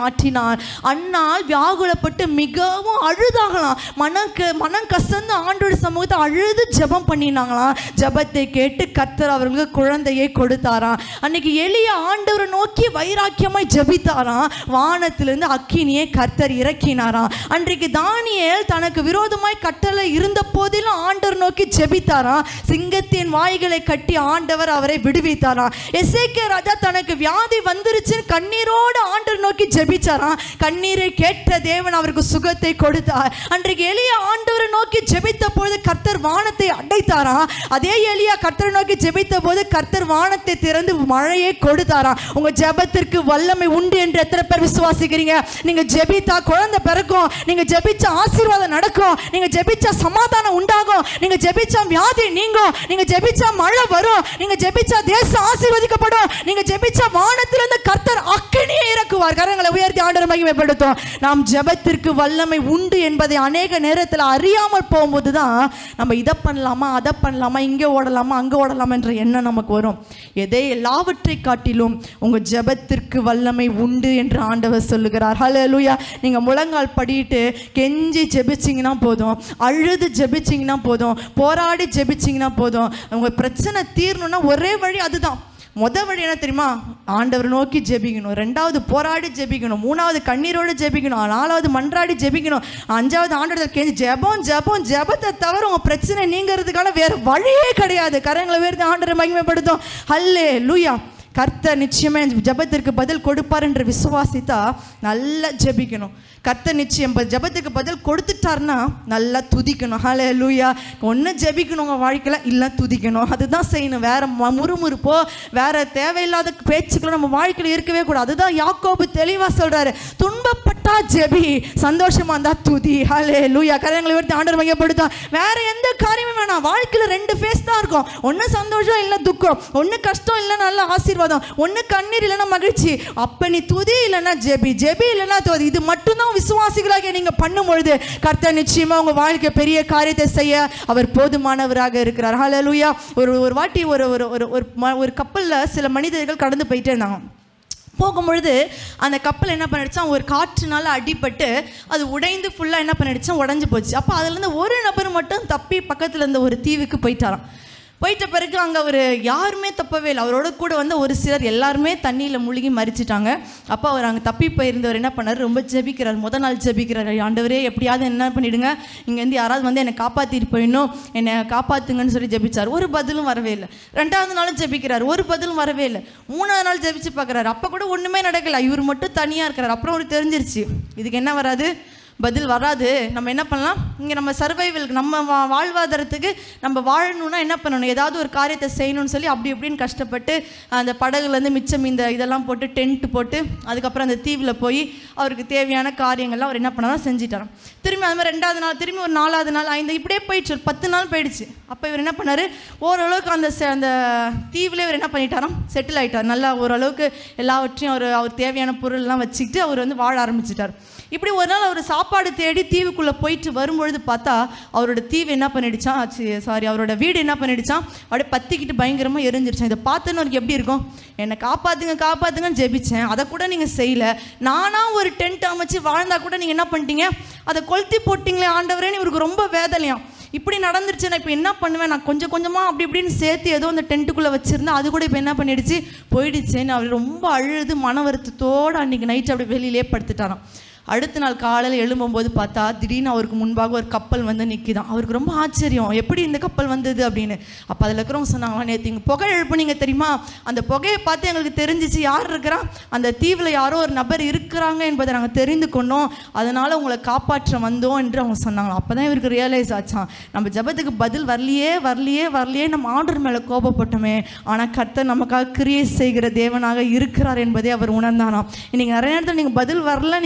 D: மாற்றினார் அன்னால் வியாகுலப்பட்டு மிகவும் அழுதாகலாம் மனக்கு மனம் கசந்து ஆண்டோட சமூகத்தை அழுது ஜெபம் பண்ணினாங்களாம் ஜெபத்தை கேட்டு கர்த்தர் அவர்களுக்கு குழந்தையை கொடுத்தாராம் அன்னைக்கு எளிய ஆண்டவரை நோக்கி வைராக்கியமாய் ஜெபித்தாராம் வானத்திலிருந்து அக்கினியை கர்த்தர் இறக்கினாராம் அன்றைக்கு தானியேல் தனக்கு விரோதமாய் கட்டளை இருந்த போதிலும் ஆண்டவர் நோக்கி ஜெபித்தாராம் சிங்கத்தின் வாய்களை கட்டி ஆண்டவர் அவரை விடுவித்தாராம் எசேக்கியா ராஜா தனக்கு வியாதி வந்துருச்சுன்னு கண்ணீரோடு ஆண்டவர் நோக்கி ஜெபிச்சாராம் கண்ணீரை கேட்ட தேவன் அவருக்கு சுகத்தை கொடுத்தார் அன்றைக்கு எளிய ஆண்டவரை நோக்கி ஜெபித்த பொழுது கர்த்தர் வானத்தை அடைத்தாராம் அதே எளியா கர்த்தரை நோக்கி ஜெபித்த போது கர்த்தர் வானத்தை திறந்து மழையை கொடுத்தாராம் உங்க ஜெபத்திற்கு வல்லமை உண்டு என்று எத்தனை பேர் விசுவாசிக்கிறீங்க நீங்க ஜெபித்தா குழந்தை பிறக்கும் நீங்க ஜெபிச்ச ஆசீர்வாதம் நடக்கும் நீங்க ஜெபிச்சா சமாதானம் உண்டாகும் நீங்க ஜெபிச்சா வியாதி நீங்கும் நீங்க ஜெபிச்சா மழை வரும் நீங்க ஜெபிச்சா தேசம் ஆசீர்வதிக்கப்படும் நீங்க ஜெபிச்சா வானத்திலிருந்து கர்த்தர் அக்கினியை இறக்குவார் கரங்களை உயர்த்தி ஆண்டவர் மகிமைப்படுத்தும் நாம் ஜெபத்திற்கு வல்லமை உண்டு என்பதை அநேக நேரத்தில் அறியாமல் போகும்போது தான் நம்ம இதை பண்ணலாமா அதை பண்ணலாமா இங்கே ஓடலாமா அங்கே ஓடலாமா என்ற எண்ணம் நமக்கு வரும் எதை எல்லாவற்றை காட்டிலும் உங்க ஜெபத்திற்கு வல்லமை உண்டு என்று ஆண்டவர் சொல்லுகிறார் ஹalleluya நீங்க முழங்கால் படிட்டு கெஞ்சி ஜெபிச்சிங்கன்னா போதும் அழுது ஜெபிச்சிங்கன்னா போதும் போராடி ஜெபிச்சிங்கன்னா போதும் உங்க பிரச்சனை தீரணும்னா ஒரே வழி அதுதான் முத வழி என்ன தெரியுமா ஆண்டவர் நோக்கி ஜெபிக்கணும் ரெண்டாவது போராடி ஜெபிக்கணும் மூணாவது கண்ணீரோடு ஜெபிக்கணும் நாலாவது மன்றாடி ஜெபிக்கணும் அஞ்சாவது ஆண்டவர் கெஞ்சி ஜெபம் ஜெபம் ஜெபத்தை தவிர உங்க பிரச்சனை நீங்கிறதுக்கான வேற வழியே கிடையாது கரங்களை வேறு ஆண்டரை மகிமைப்படுத்தும் ஹல்லே லூயா கர்த்தர் நிச்சயமே ஜெபத்திற்கு பதில் கொடுப்பார் என்று விசுவாசித்தா நல்லா ஜெபிக்கணும் கர்த்தர் நிச்சயம் ப- ஜெபத்துக்கு பதில் கொடுத்துட்டாருன்னா நல்லா துதிக்கணும் ஹலே லூயா ஒன்று ஜெபிக்கணும் உங்கள் வாழ்க்கையில் இல்லை துதிக்கணும் அதுதான் செய்யணும் வேற ம- முறுமுறுப்போ வேற தேவையில்லாத பேச்சுக்களோ நம்ம வாழ்க்கையில் இருக்கவே கூடாது அதுதான் யாக்கோபு தெளிவாக சொல்றாரு துன்பப்பட்டா ஜெபி சந்தோஷமா இருந்தா துதி ஹலே லூயா கரங்களை எடுத்து ஆண்டர் மையப்படுத்தும் வேற எந்த காரியமும் வேணாம் வாழ்க்கையில் ரெண்டு ஃபேஸ் தான் இருக்கும் ஒன்று சந்தோஷம் இல்லை துக்கம் ஒன்று கஷ்டம் இல்லை நல்ல ஆசீர்வாதம் ஒன்று கண்ணீர் இல்லைன்னா மகிழ்ச்சி அப்போ நீ துதி இல்லைன்னா ஜெபி ஜெபி இல்லைன்னா துதி இது மட்டும்தான் விசுவாசிகளாக நீங்கள் பண்ணும் பொழுது கர்த்தர் நிச்சயமா உங்க வாழ்க்கை பெரிய காரியத்தை செய்ய அவர் போதுமானவராக இருக்கிறார் ஹalleluya ஒரு ஒரு வாட்டி ஒரு ஒரு ஒரு ஒரு ம- ஒரு கப்பலில் சில மனிதர்கள் கடந்து போயிட்டே இருந்தாங்க போகும்பொழுது அந்த கப்பல் என்ன பண்ணிடுச்சான் ஒரு காற்றுனால அடிபட்டு அது உடைந்து ஃபுல்லாக என்ன பண்ணிடுச்சான் உடஞ்சி போச்சு அப்போ அதுலேருந்து ஒரு நபர் மட்டும் தப்பி பக்கத்தில் இருந்த ஒரு தீவுக்கு போயிட்டாராம் போயிட்ட பிறகு அங்கே அவர் யாருமே தப்பவே இல்லை அவரோட கூட வந்து ஒரு சிலர் எல்லாருமே தண்ணியில் முழுகி மறிச்சிட்டாங்க அப்போ அவர் அங்கே தப்பி போயிருந்தவர் என்ன பண்ணார் ரொம்ப ஜெபிக்கிறார் முத நாள் ஜெபிக்கிறார் ஆண்டவரே எப்படியாவது என்ன பண்ணிடுங்க இங்கேருந்து யாராவது வந்து என்னை காப்பாற்றிட்டு போயிடணும் என்னை காப்பாற்றுங்கன்னு சொல்லி ஜெபிச்சார் ஒரு பதிலும் வரவே இல்லை ரெண்டாவது நாளும் ஜெபிக்கிறார் ஒரு பதிலும் வரவே இல்லை மூணாவது நாள் ஜெபிச்சு பார்க்குறாரு அப்போ கூட ஒன்றுமே நடக்கல இவர் மட்டும் தனியாக இருக்கிறார் அப்புறம் அவருக்கு தெரிஞ்சிருச்சு இதுக்கு என்ன வராது பதில் வராது நம்ம என்ன பண்ணலாம் இங்கே நம்ம சர்வைவலுக்கு நம்ம வா- வாழ்வாதாரத்துக்கு நம்ம வாழணும்னா என்ன பண்ணணும் ஏதாவது ஒரு காரியத்தை செய்யணும்னு சொல்லி அப்படி இப்படின்னு கஷ்டப்பட்டு அந்த படகுலேருந்து மிச்சம் இந்த இதெல்லாம் போட்டு டென்ட் போட்டு அதுக்கப்புறம் அந்த தீவில் போய் அவருக்கு தேவையான காரியங்கள்லாம் அவர் என்ன பண்ணாலும் செஞ்சிட்டாராம் திரும்பி அது மாதிரி ரெண்டாவது நாள் திரும்பி ஒரு நாலாவது நாள் ஐந்து இப்படியே போயிடுச்சு ஒரு பத்து நாள் போயிடுச்சு அப்போ இவர் என்ன பண்ணார் ஓரளவுக்கு அந்த செ- அந்த தீவிலே இவர் என்ன பண்ணிட்டாராம் செட்டில் ஆயிட்டார் நல்லா ஓரளவுக்கு எல்லாவற்றையும் அவர் அவர் தேவையான பொருள்லாம் வச்சுக்கிட்டு அவர் வந்து வாழ ஆரம்பிச்சிட்டார் இப்படி ஒரு நாள் அவர் சாப்பாடு தேடி தீவுக்குள்ளே போயிட்டு வரும்பொழுது பார்த்தா அவரோட தீவு என்ன பண்ணிடுச்சான் சாரி அவரோட வீடு என்ன பண்ணிடுச்சான் அப்படியே பத்திக்கிட்டு பயங்கரமாக எரிஞ்சிருச்சான் இதை பார்த்தோன்னு அவருக்கு எப்படி இருக்கும் என்னை காப்பாற்றுங்க காப்பாற்றுங்கன்னு ஜெபிச்சேன் அதை கூட நீங்கள் செய்யல நானாக ஒரு டென்ட் அமைச்சு வாழ்ந்தா கூட நீங்கள் என்ன பண்ணிட்டீங்க அதை கொளுத்தி போட்டிங்களே ஆண்டவரேன்னு இவருக்கு ரொம்ப வேதனையாம் இப்படி நடந்துருச்சு நான் இப்போ என்ன பண்ணுவேன் நான் கொஞ்சம் கொஞ்சமாக அப்படி இப்படின்னு சேர்த்து ஏதோ அந்த டென்ட்டுக்குள்ளே வச்சுருந்தேன் அது கூட இப்போ என்ன பண்ணிடுச்சு போயிடுச்சேன்னு அவர் ரொம்ப அழுது மன வருத்தத்தோடு அன்றைக்கி நைட் அப்படி வெளியிலே படுத்துட்டாராம் அடுத்த நாள் காலையில் எழும்பும்போது பார்த்தா திடீர்னு அவருக்கு முன்பாக ஒரு கப்பல் வந்து நிற்கிதான் அவருக்கு ரொம்ப ஆச்சரியம் எப்படி இந்த கப்பல் வந்தது அப்படின்னு அப்போ அதில் இருக்கிறவங்க சொன்னாங்களா நேற்று இங்கே புகை எழுப்புனீங்க தெரியுமா அந்த புகையை பார்த்து எங்களுக்கு தெரிஞ்சிச்சு யார் இருக்கிறா அந்த தீவில் யாரோ ஒரு நபர் இருக்கிறாங்க என்பதை நாங்கள் தெரிந்து கொண்டோம் அதனால் உங்களை காப்பாற்ற வந்தோம் என்று அவங்க சொன்னாங்களா அப்போ தான் இவருக்கு ரியலைஸ் ஆச்சான் நம்ம ஜெபத்துக்கு பதில் வரலையே வரலையே வரலையே நம்ம ஆர்டர் மேலே கோபப்பட்டோமே ஆனால் கர்த்தர் நமக்காக கிரியை செய்கிற தேவனாக இருக்கிறார் என்பதை அவர் உணர்ந்தானாம் இன்னைக்கு நிறைய நேரத்தில் நீங்கள் பதில் வரல நீங்கள் நினைக்கலாம்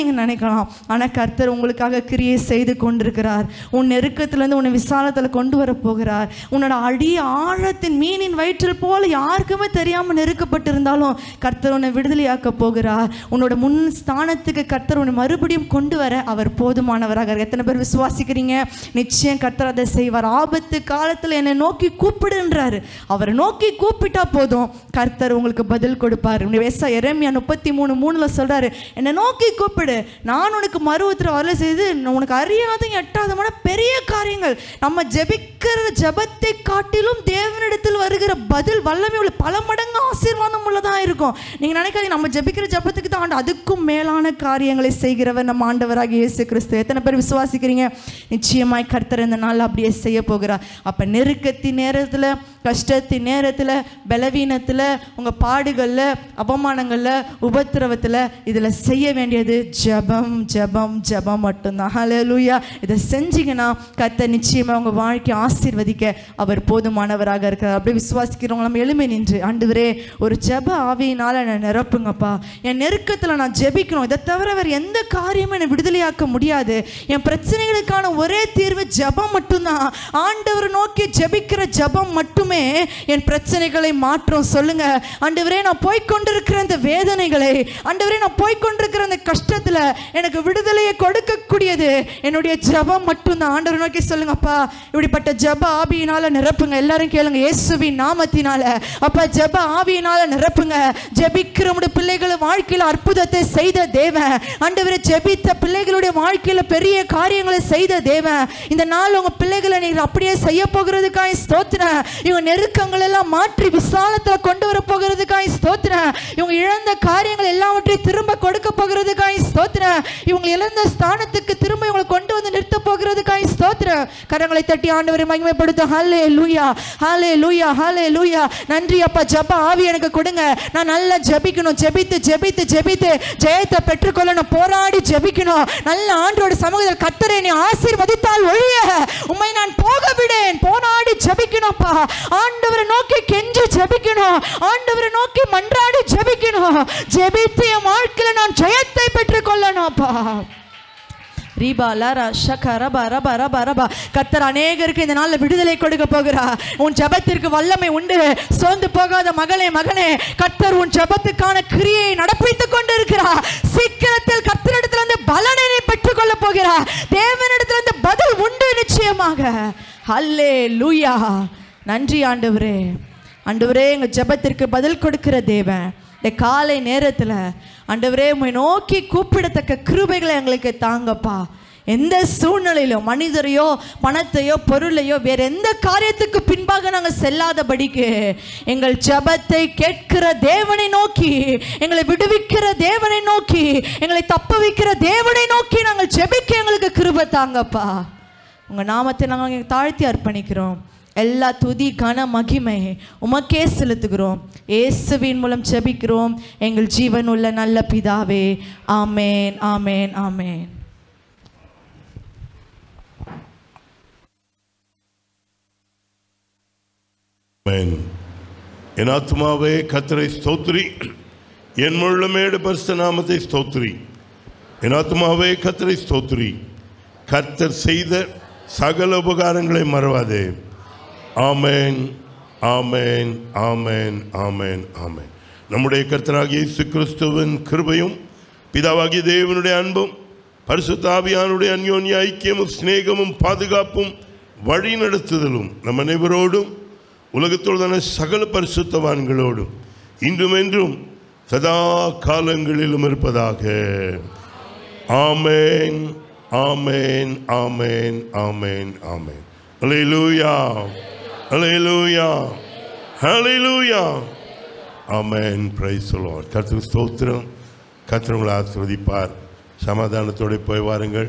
D: இருக்கலாம் ஆனால் கர்த்தர் உங்களுக்காக கிரியை செய்து கொண்டிருக்கிறார் உன் நெருக்கத்திலேருந்து உன்னை விசாலத்தில் கொண்டு வர போகிறார் உன்னோட அடி ஆழத்தின் மீனின் வயிற்றில் போல யாருக்குமே தெரியாமல் நெருக்கப்பட்டிருந்தாலும் கர்த்தர் உன்னை விடுதலையாக்க போகிறார் உன்னோட முன் ஸ்தானத்துக்கு கர்த்தர் உன்னை மறுபடியும் கொண்டு வர அவர் போதுமானவராக இருக்கார். எத்தனை பேர் விசுவாசிக்கிறீங்க நிச்சயம் கர்த்தர் அதை செய்வார் ஆபத்து காலத்தில் என்னை நோக்கி கூப்பிடுன்றாரு அவரை நோக்கி கூப்பிட்டா போதும் கர்த்தர் உங்களுக்கு பதில் கொடுப்பார் வேசா எரேமியா முப்பத்தி மூணு மூணுல சொல்றாரு என்னை நோக்கி கூப்பிடு நான் உனக்கு மறு உத்தரவு வரல செய்து நான் உனக்கு அறியாத எட்டாதமான பெரிய காரியங்கள் நம்ம ஜெபிக்கிற ஜெபத்தை காட்டிலும் தேவனிடத்தில் வருகிற பதில் வல்லமை உள்ள பல மடங்கு ஆசீர்வாதம் உள்ளதா இருக்கும் நீங்க நினைக்காதீங்க நம்ம ஜெபிக்கிற ஜெபத்துக்கு தான் ஆண்டு அதுக்கும் மேலான காரியங்களை செய்கிறவர் நம்ம ஆண்டவராகிய இயேசு கிறிஸ்து எத்தனை பேர் விசுவாசிக்கிறீங்க நிச்சயமாய் கர்த்தர் இந்த நாள் அப்படியே செய்ய போகிறார் அப்ப நெருக்கத்தின் நேரத்துல கஷ்டத்தின் நேரத்துல பலவீனத்துல உங்க பாடுகள்ல அவமானங்கள்ல உபத்திரவத்துல இதுல செய்ய வேண்டியது ஜெபம் ஜெபம் ஜெபம் மட்டும்தான் ஹalleluya இதை செஞ்சீங்கன்னா கர்த்தர் நிச்சயமா உங்க வாழ்க்கையை ஆசீர்வதிக்க அவர் போதுமானவராக இருக்கிறார் அப்படியே விசுவாசிக்கிறவங்க நம்ம எளிமை நின்று ஆண்டவரே ஒரு ஜெப ஆவியினால என்னை நிரப்புங்கப்பா என் நெருக்கத்துல நான் ஜெபிக்கணும் இதை தவிர வேற எந்த காரியமும் என்னை விடுதலையாக்க முடியாது என் பிரச்சனைகளுக்கான ஒரே தீர்வு ஜெபம் மட்டும்தான் ஆண்டவர் நோக்கி ஜெபிக்கிற ஜெபம் மட்டுமே என் பிரச்சனைகளை மாற்றும் சொல்லுங்க ஆண்டவரே நான் போய் கொண்டிருக்கிற இந்த வேதனைகளை ஆண்டவரே நான் போய் கொண்டிருக்கிற இந்த கஷ்டத்துல எனக்கு விடுதலையை கொடுக்கக்கூடியது என்னுடைய ஜெபம் மட்டும்தான் ஆண்டவர் நோக்கி சொல்லுங்கப்பா இப்படிப்பட்ட ஜெப ஆவியினால நிரப்புங்க எல்லாரும் கேளுங்க இயேசுவின் நாமத்தினால அப்பா ஜெப ஆவியினால நிரப்புங்க ஜெபிக்கிற உடைய பிள்ளைகள் வாழ்க்கையில அற்புதத்தை செய்த தேவன் ஆண்டவரை ஜெபித்த பிள்ளைகளுடைய வாழ்க்கையில பெரிய காரியங்களை செய்த தேவன் இந்த நாள் உங்க பிள்ளைகளை நீங்க அப்படியே செய்ய போகிறதுக்காக ஸ்தோத்திரம் இவங்க நெருக்கங்கள் எல்லாம் மாற்றி விசாலத்துல கொண்டு வர போகிறதுக்காக ஸ்தோத்திரம் இவங்க இழந்த காரியங்கள் எல்லாவற்றையும் திரும்ப கொடுக்க போகிறதுக்காக ஸ்தோத்திரம் இவங்க இழந்த ஸ்தானத்துக்கு திரும்ப இவங்களை கொண்டு வந்து நிறுத்த போகிறதுக்காக ஸ்தோத்திரம் கரங்களை தட்டி ஆண்டவரை மகிமைப்படுத்த ஹாலே லூயா ஹாலே லூயா ஹாலே லூயா நன்றி அப்பா ஜப ஆவி எனக்கு கொடுங்க நான் நல்லா ஜெபிக்கணும் ஜெபித்து ஜெபித்து ஜெபித்து ஜெயத்தை பெற்றுக்கொள்ளணும் போராடி ஜெபிக்கணும் நல்ல ஆண்டோட சமூகத்தில் கத்தரை நீ ஆசீர்வதித்தால் ஒழிய உம்மை நான் போக விடேன் போராடி ஜெபிக்கணும்ப்பா ஆண்டவரை நோக்கி கெஞ்சி ஜெபிக்கணும் ஆண்டவரை நோக்கி மன்றாடி ஜெபிக்கணும் ஜெபித்து என் வாழ்க்கையில நான் ஜெயத்தை பெற்றுக்கொள்ளணும்ப்பா ரீபா லாரா ஷக ரபா ரபா ரபா ரபா கத்தர் அநேகருக்கு இந்த நாளில் விடுதலை கொடுக்க போகிறா உன் ஜெபத்திற்கு வல்லமை உண்டு சோர்ந்து போகாத மகளே மகனே கத்தர் உன் ஜெபத்துக்கான கிரியை நடப்பித்துக் கொண்டிருக்கிறா சீக்கிரத்தில் கத்தரிடத்திலிருந்து பலனை நீ பெற்றுக்கொள்ள போகிறா தேவனிடத்திலிருந்து பதில் உண்டு நிச்சயமாக ஹல்லே லூயா நன்றி ஆண்டவரே ஆண்டவரே எங்க ஜெபத்திற்கு பதில் கொடுக்கிற தேவன் இந்த காலை நேரத்துல ஆண்டவரே உம்மை நோக்கி கூப்பிடத்தக்க கிருபைகளை எங்களுக்கு தாங்கப்பா எந்த சூழ்நிலையிலும் மனிதரையோ பணத்தையோ பொருளையோ வேற எந்த காரியத்துக்கு பின்பாக நாங்கள் செல்லாதபடிக்கு எங்கள் ஜெபத்தை கேட்கிற தேவனை நோக்கி எங்களை விடுவிக்கிற தேவனை நோக்கி எங்களை தப்ப வைக்கிற தேவனை நோக்கி நாங்கள் ஜெபிக்க எங்களுக்கு கிருபை தாங்கப்பா உங்க நாமத்தை நாங்கள் தாழ்த்தி அர்ப்பணிக்கிறோம் எல்லா துதி கன மகிமை உமக்கே செலுத்துகிறோம் இயேசுவின் மூலம் ஜெபிக்கிறோம் எங்கள் ஜீவன் உள்ள நல்ல பிதாவே ஆமேன் ஆமேன் ஆமேன்
F: ஆமென். என் ஆத்மாவே கத்தரை ஸ்தோத்திரி என் முள்ளமேடு பரிசு நாமத்தை ஸ்தோத்திரி என் ஆத்மாவே கத்தரை ஸ்தோத்திரி கர்த்தர் செய்த சகல உபகாரங்களை மறவாதே ஆமென் ஆமென் ஆமென் ஆமென் ஆமென் நம்முடைய கர்த்தராகிய இயேசு கிறிஸ்துவின் கிருபையும் பிதாவாகிய தேவனுடைய அன்பும் பரிசுத்த ஆவியானுடைய அந்யோன்ய ஐக்கியமும் சிநேகமும் பாதுகாப்பும் வழி நடத்துதலும் நம் அனைவரோடும் உலகத்தோடான சகல பரிசுத்தவான்களோடும் இன்றும் என்றும் சதா காலங்களிலும் இருப்பதாக amen amen amen amen amen hallelujah hallelujah hallelujah amen praise the Lord கர்த்தருக்கு ஸ்தோத்திரம் கர்த்தர் உங்களை ஆசீர்வதிப்பார் சமாதானத்தோடு போய் வாருங்கள்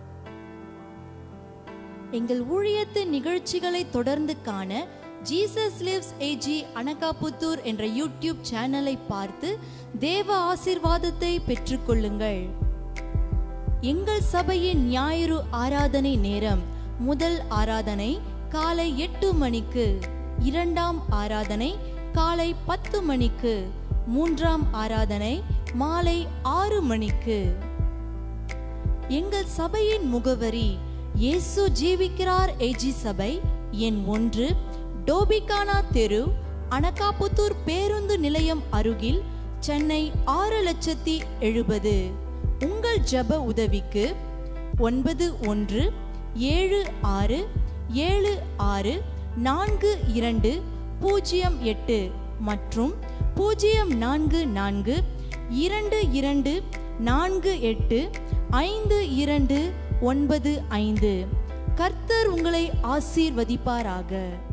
G: எங்கள் ஊழியத்தின் நிகழ்ச்சிகளை தொடர்ந்து காண ஜீசஸ் லிவ்ஸ் ஏஜி அனகாபுத்தூர் என்ற யூடியூப் சேனலை பார்த்து தேவ ஆசீர்வாதத்தை பெற்றுக்கொள்ளுங்கள் எங்கள் சபையின் ஞாயிறு ஆராதனை நேரம் முதல் ஆராதனை காலை எட்டு மணிக்கு இரண்டாம் ஆராதனை காலை பத்து மணிக்கு மூன்றாம் ஆராதனை மாலை ஆறு மணிக்கு எங்கள் சபையின் முகவரி இயேசு ஜீவிக்கிறார் ஏஜி சபை எண் ஒன்று டோபிகானா தெரு அனகாபுத்தூர் பேருந்து நிலையம் அருகில் சென்னை ஆறு லட்சத்தி எழுபது உங்கள் ஜெப உதவிக்கு ஒன்பது ஒன்று ஏழு ஆறு ஏழு ஆறு நான்கு இரண்டு பூஜ்ஜியம் எட்டு மற்றும் பூஜ்ஜியம் நான்கு நான்கு இரண்டு இரண்டு நான்கு எட்டு ஐந்து இரண்டு ஒன்பது ஐந்து கர்த்தர் உங்களை ஆசீர்வதிப்பாராக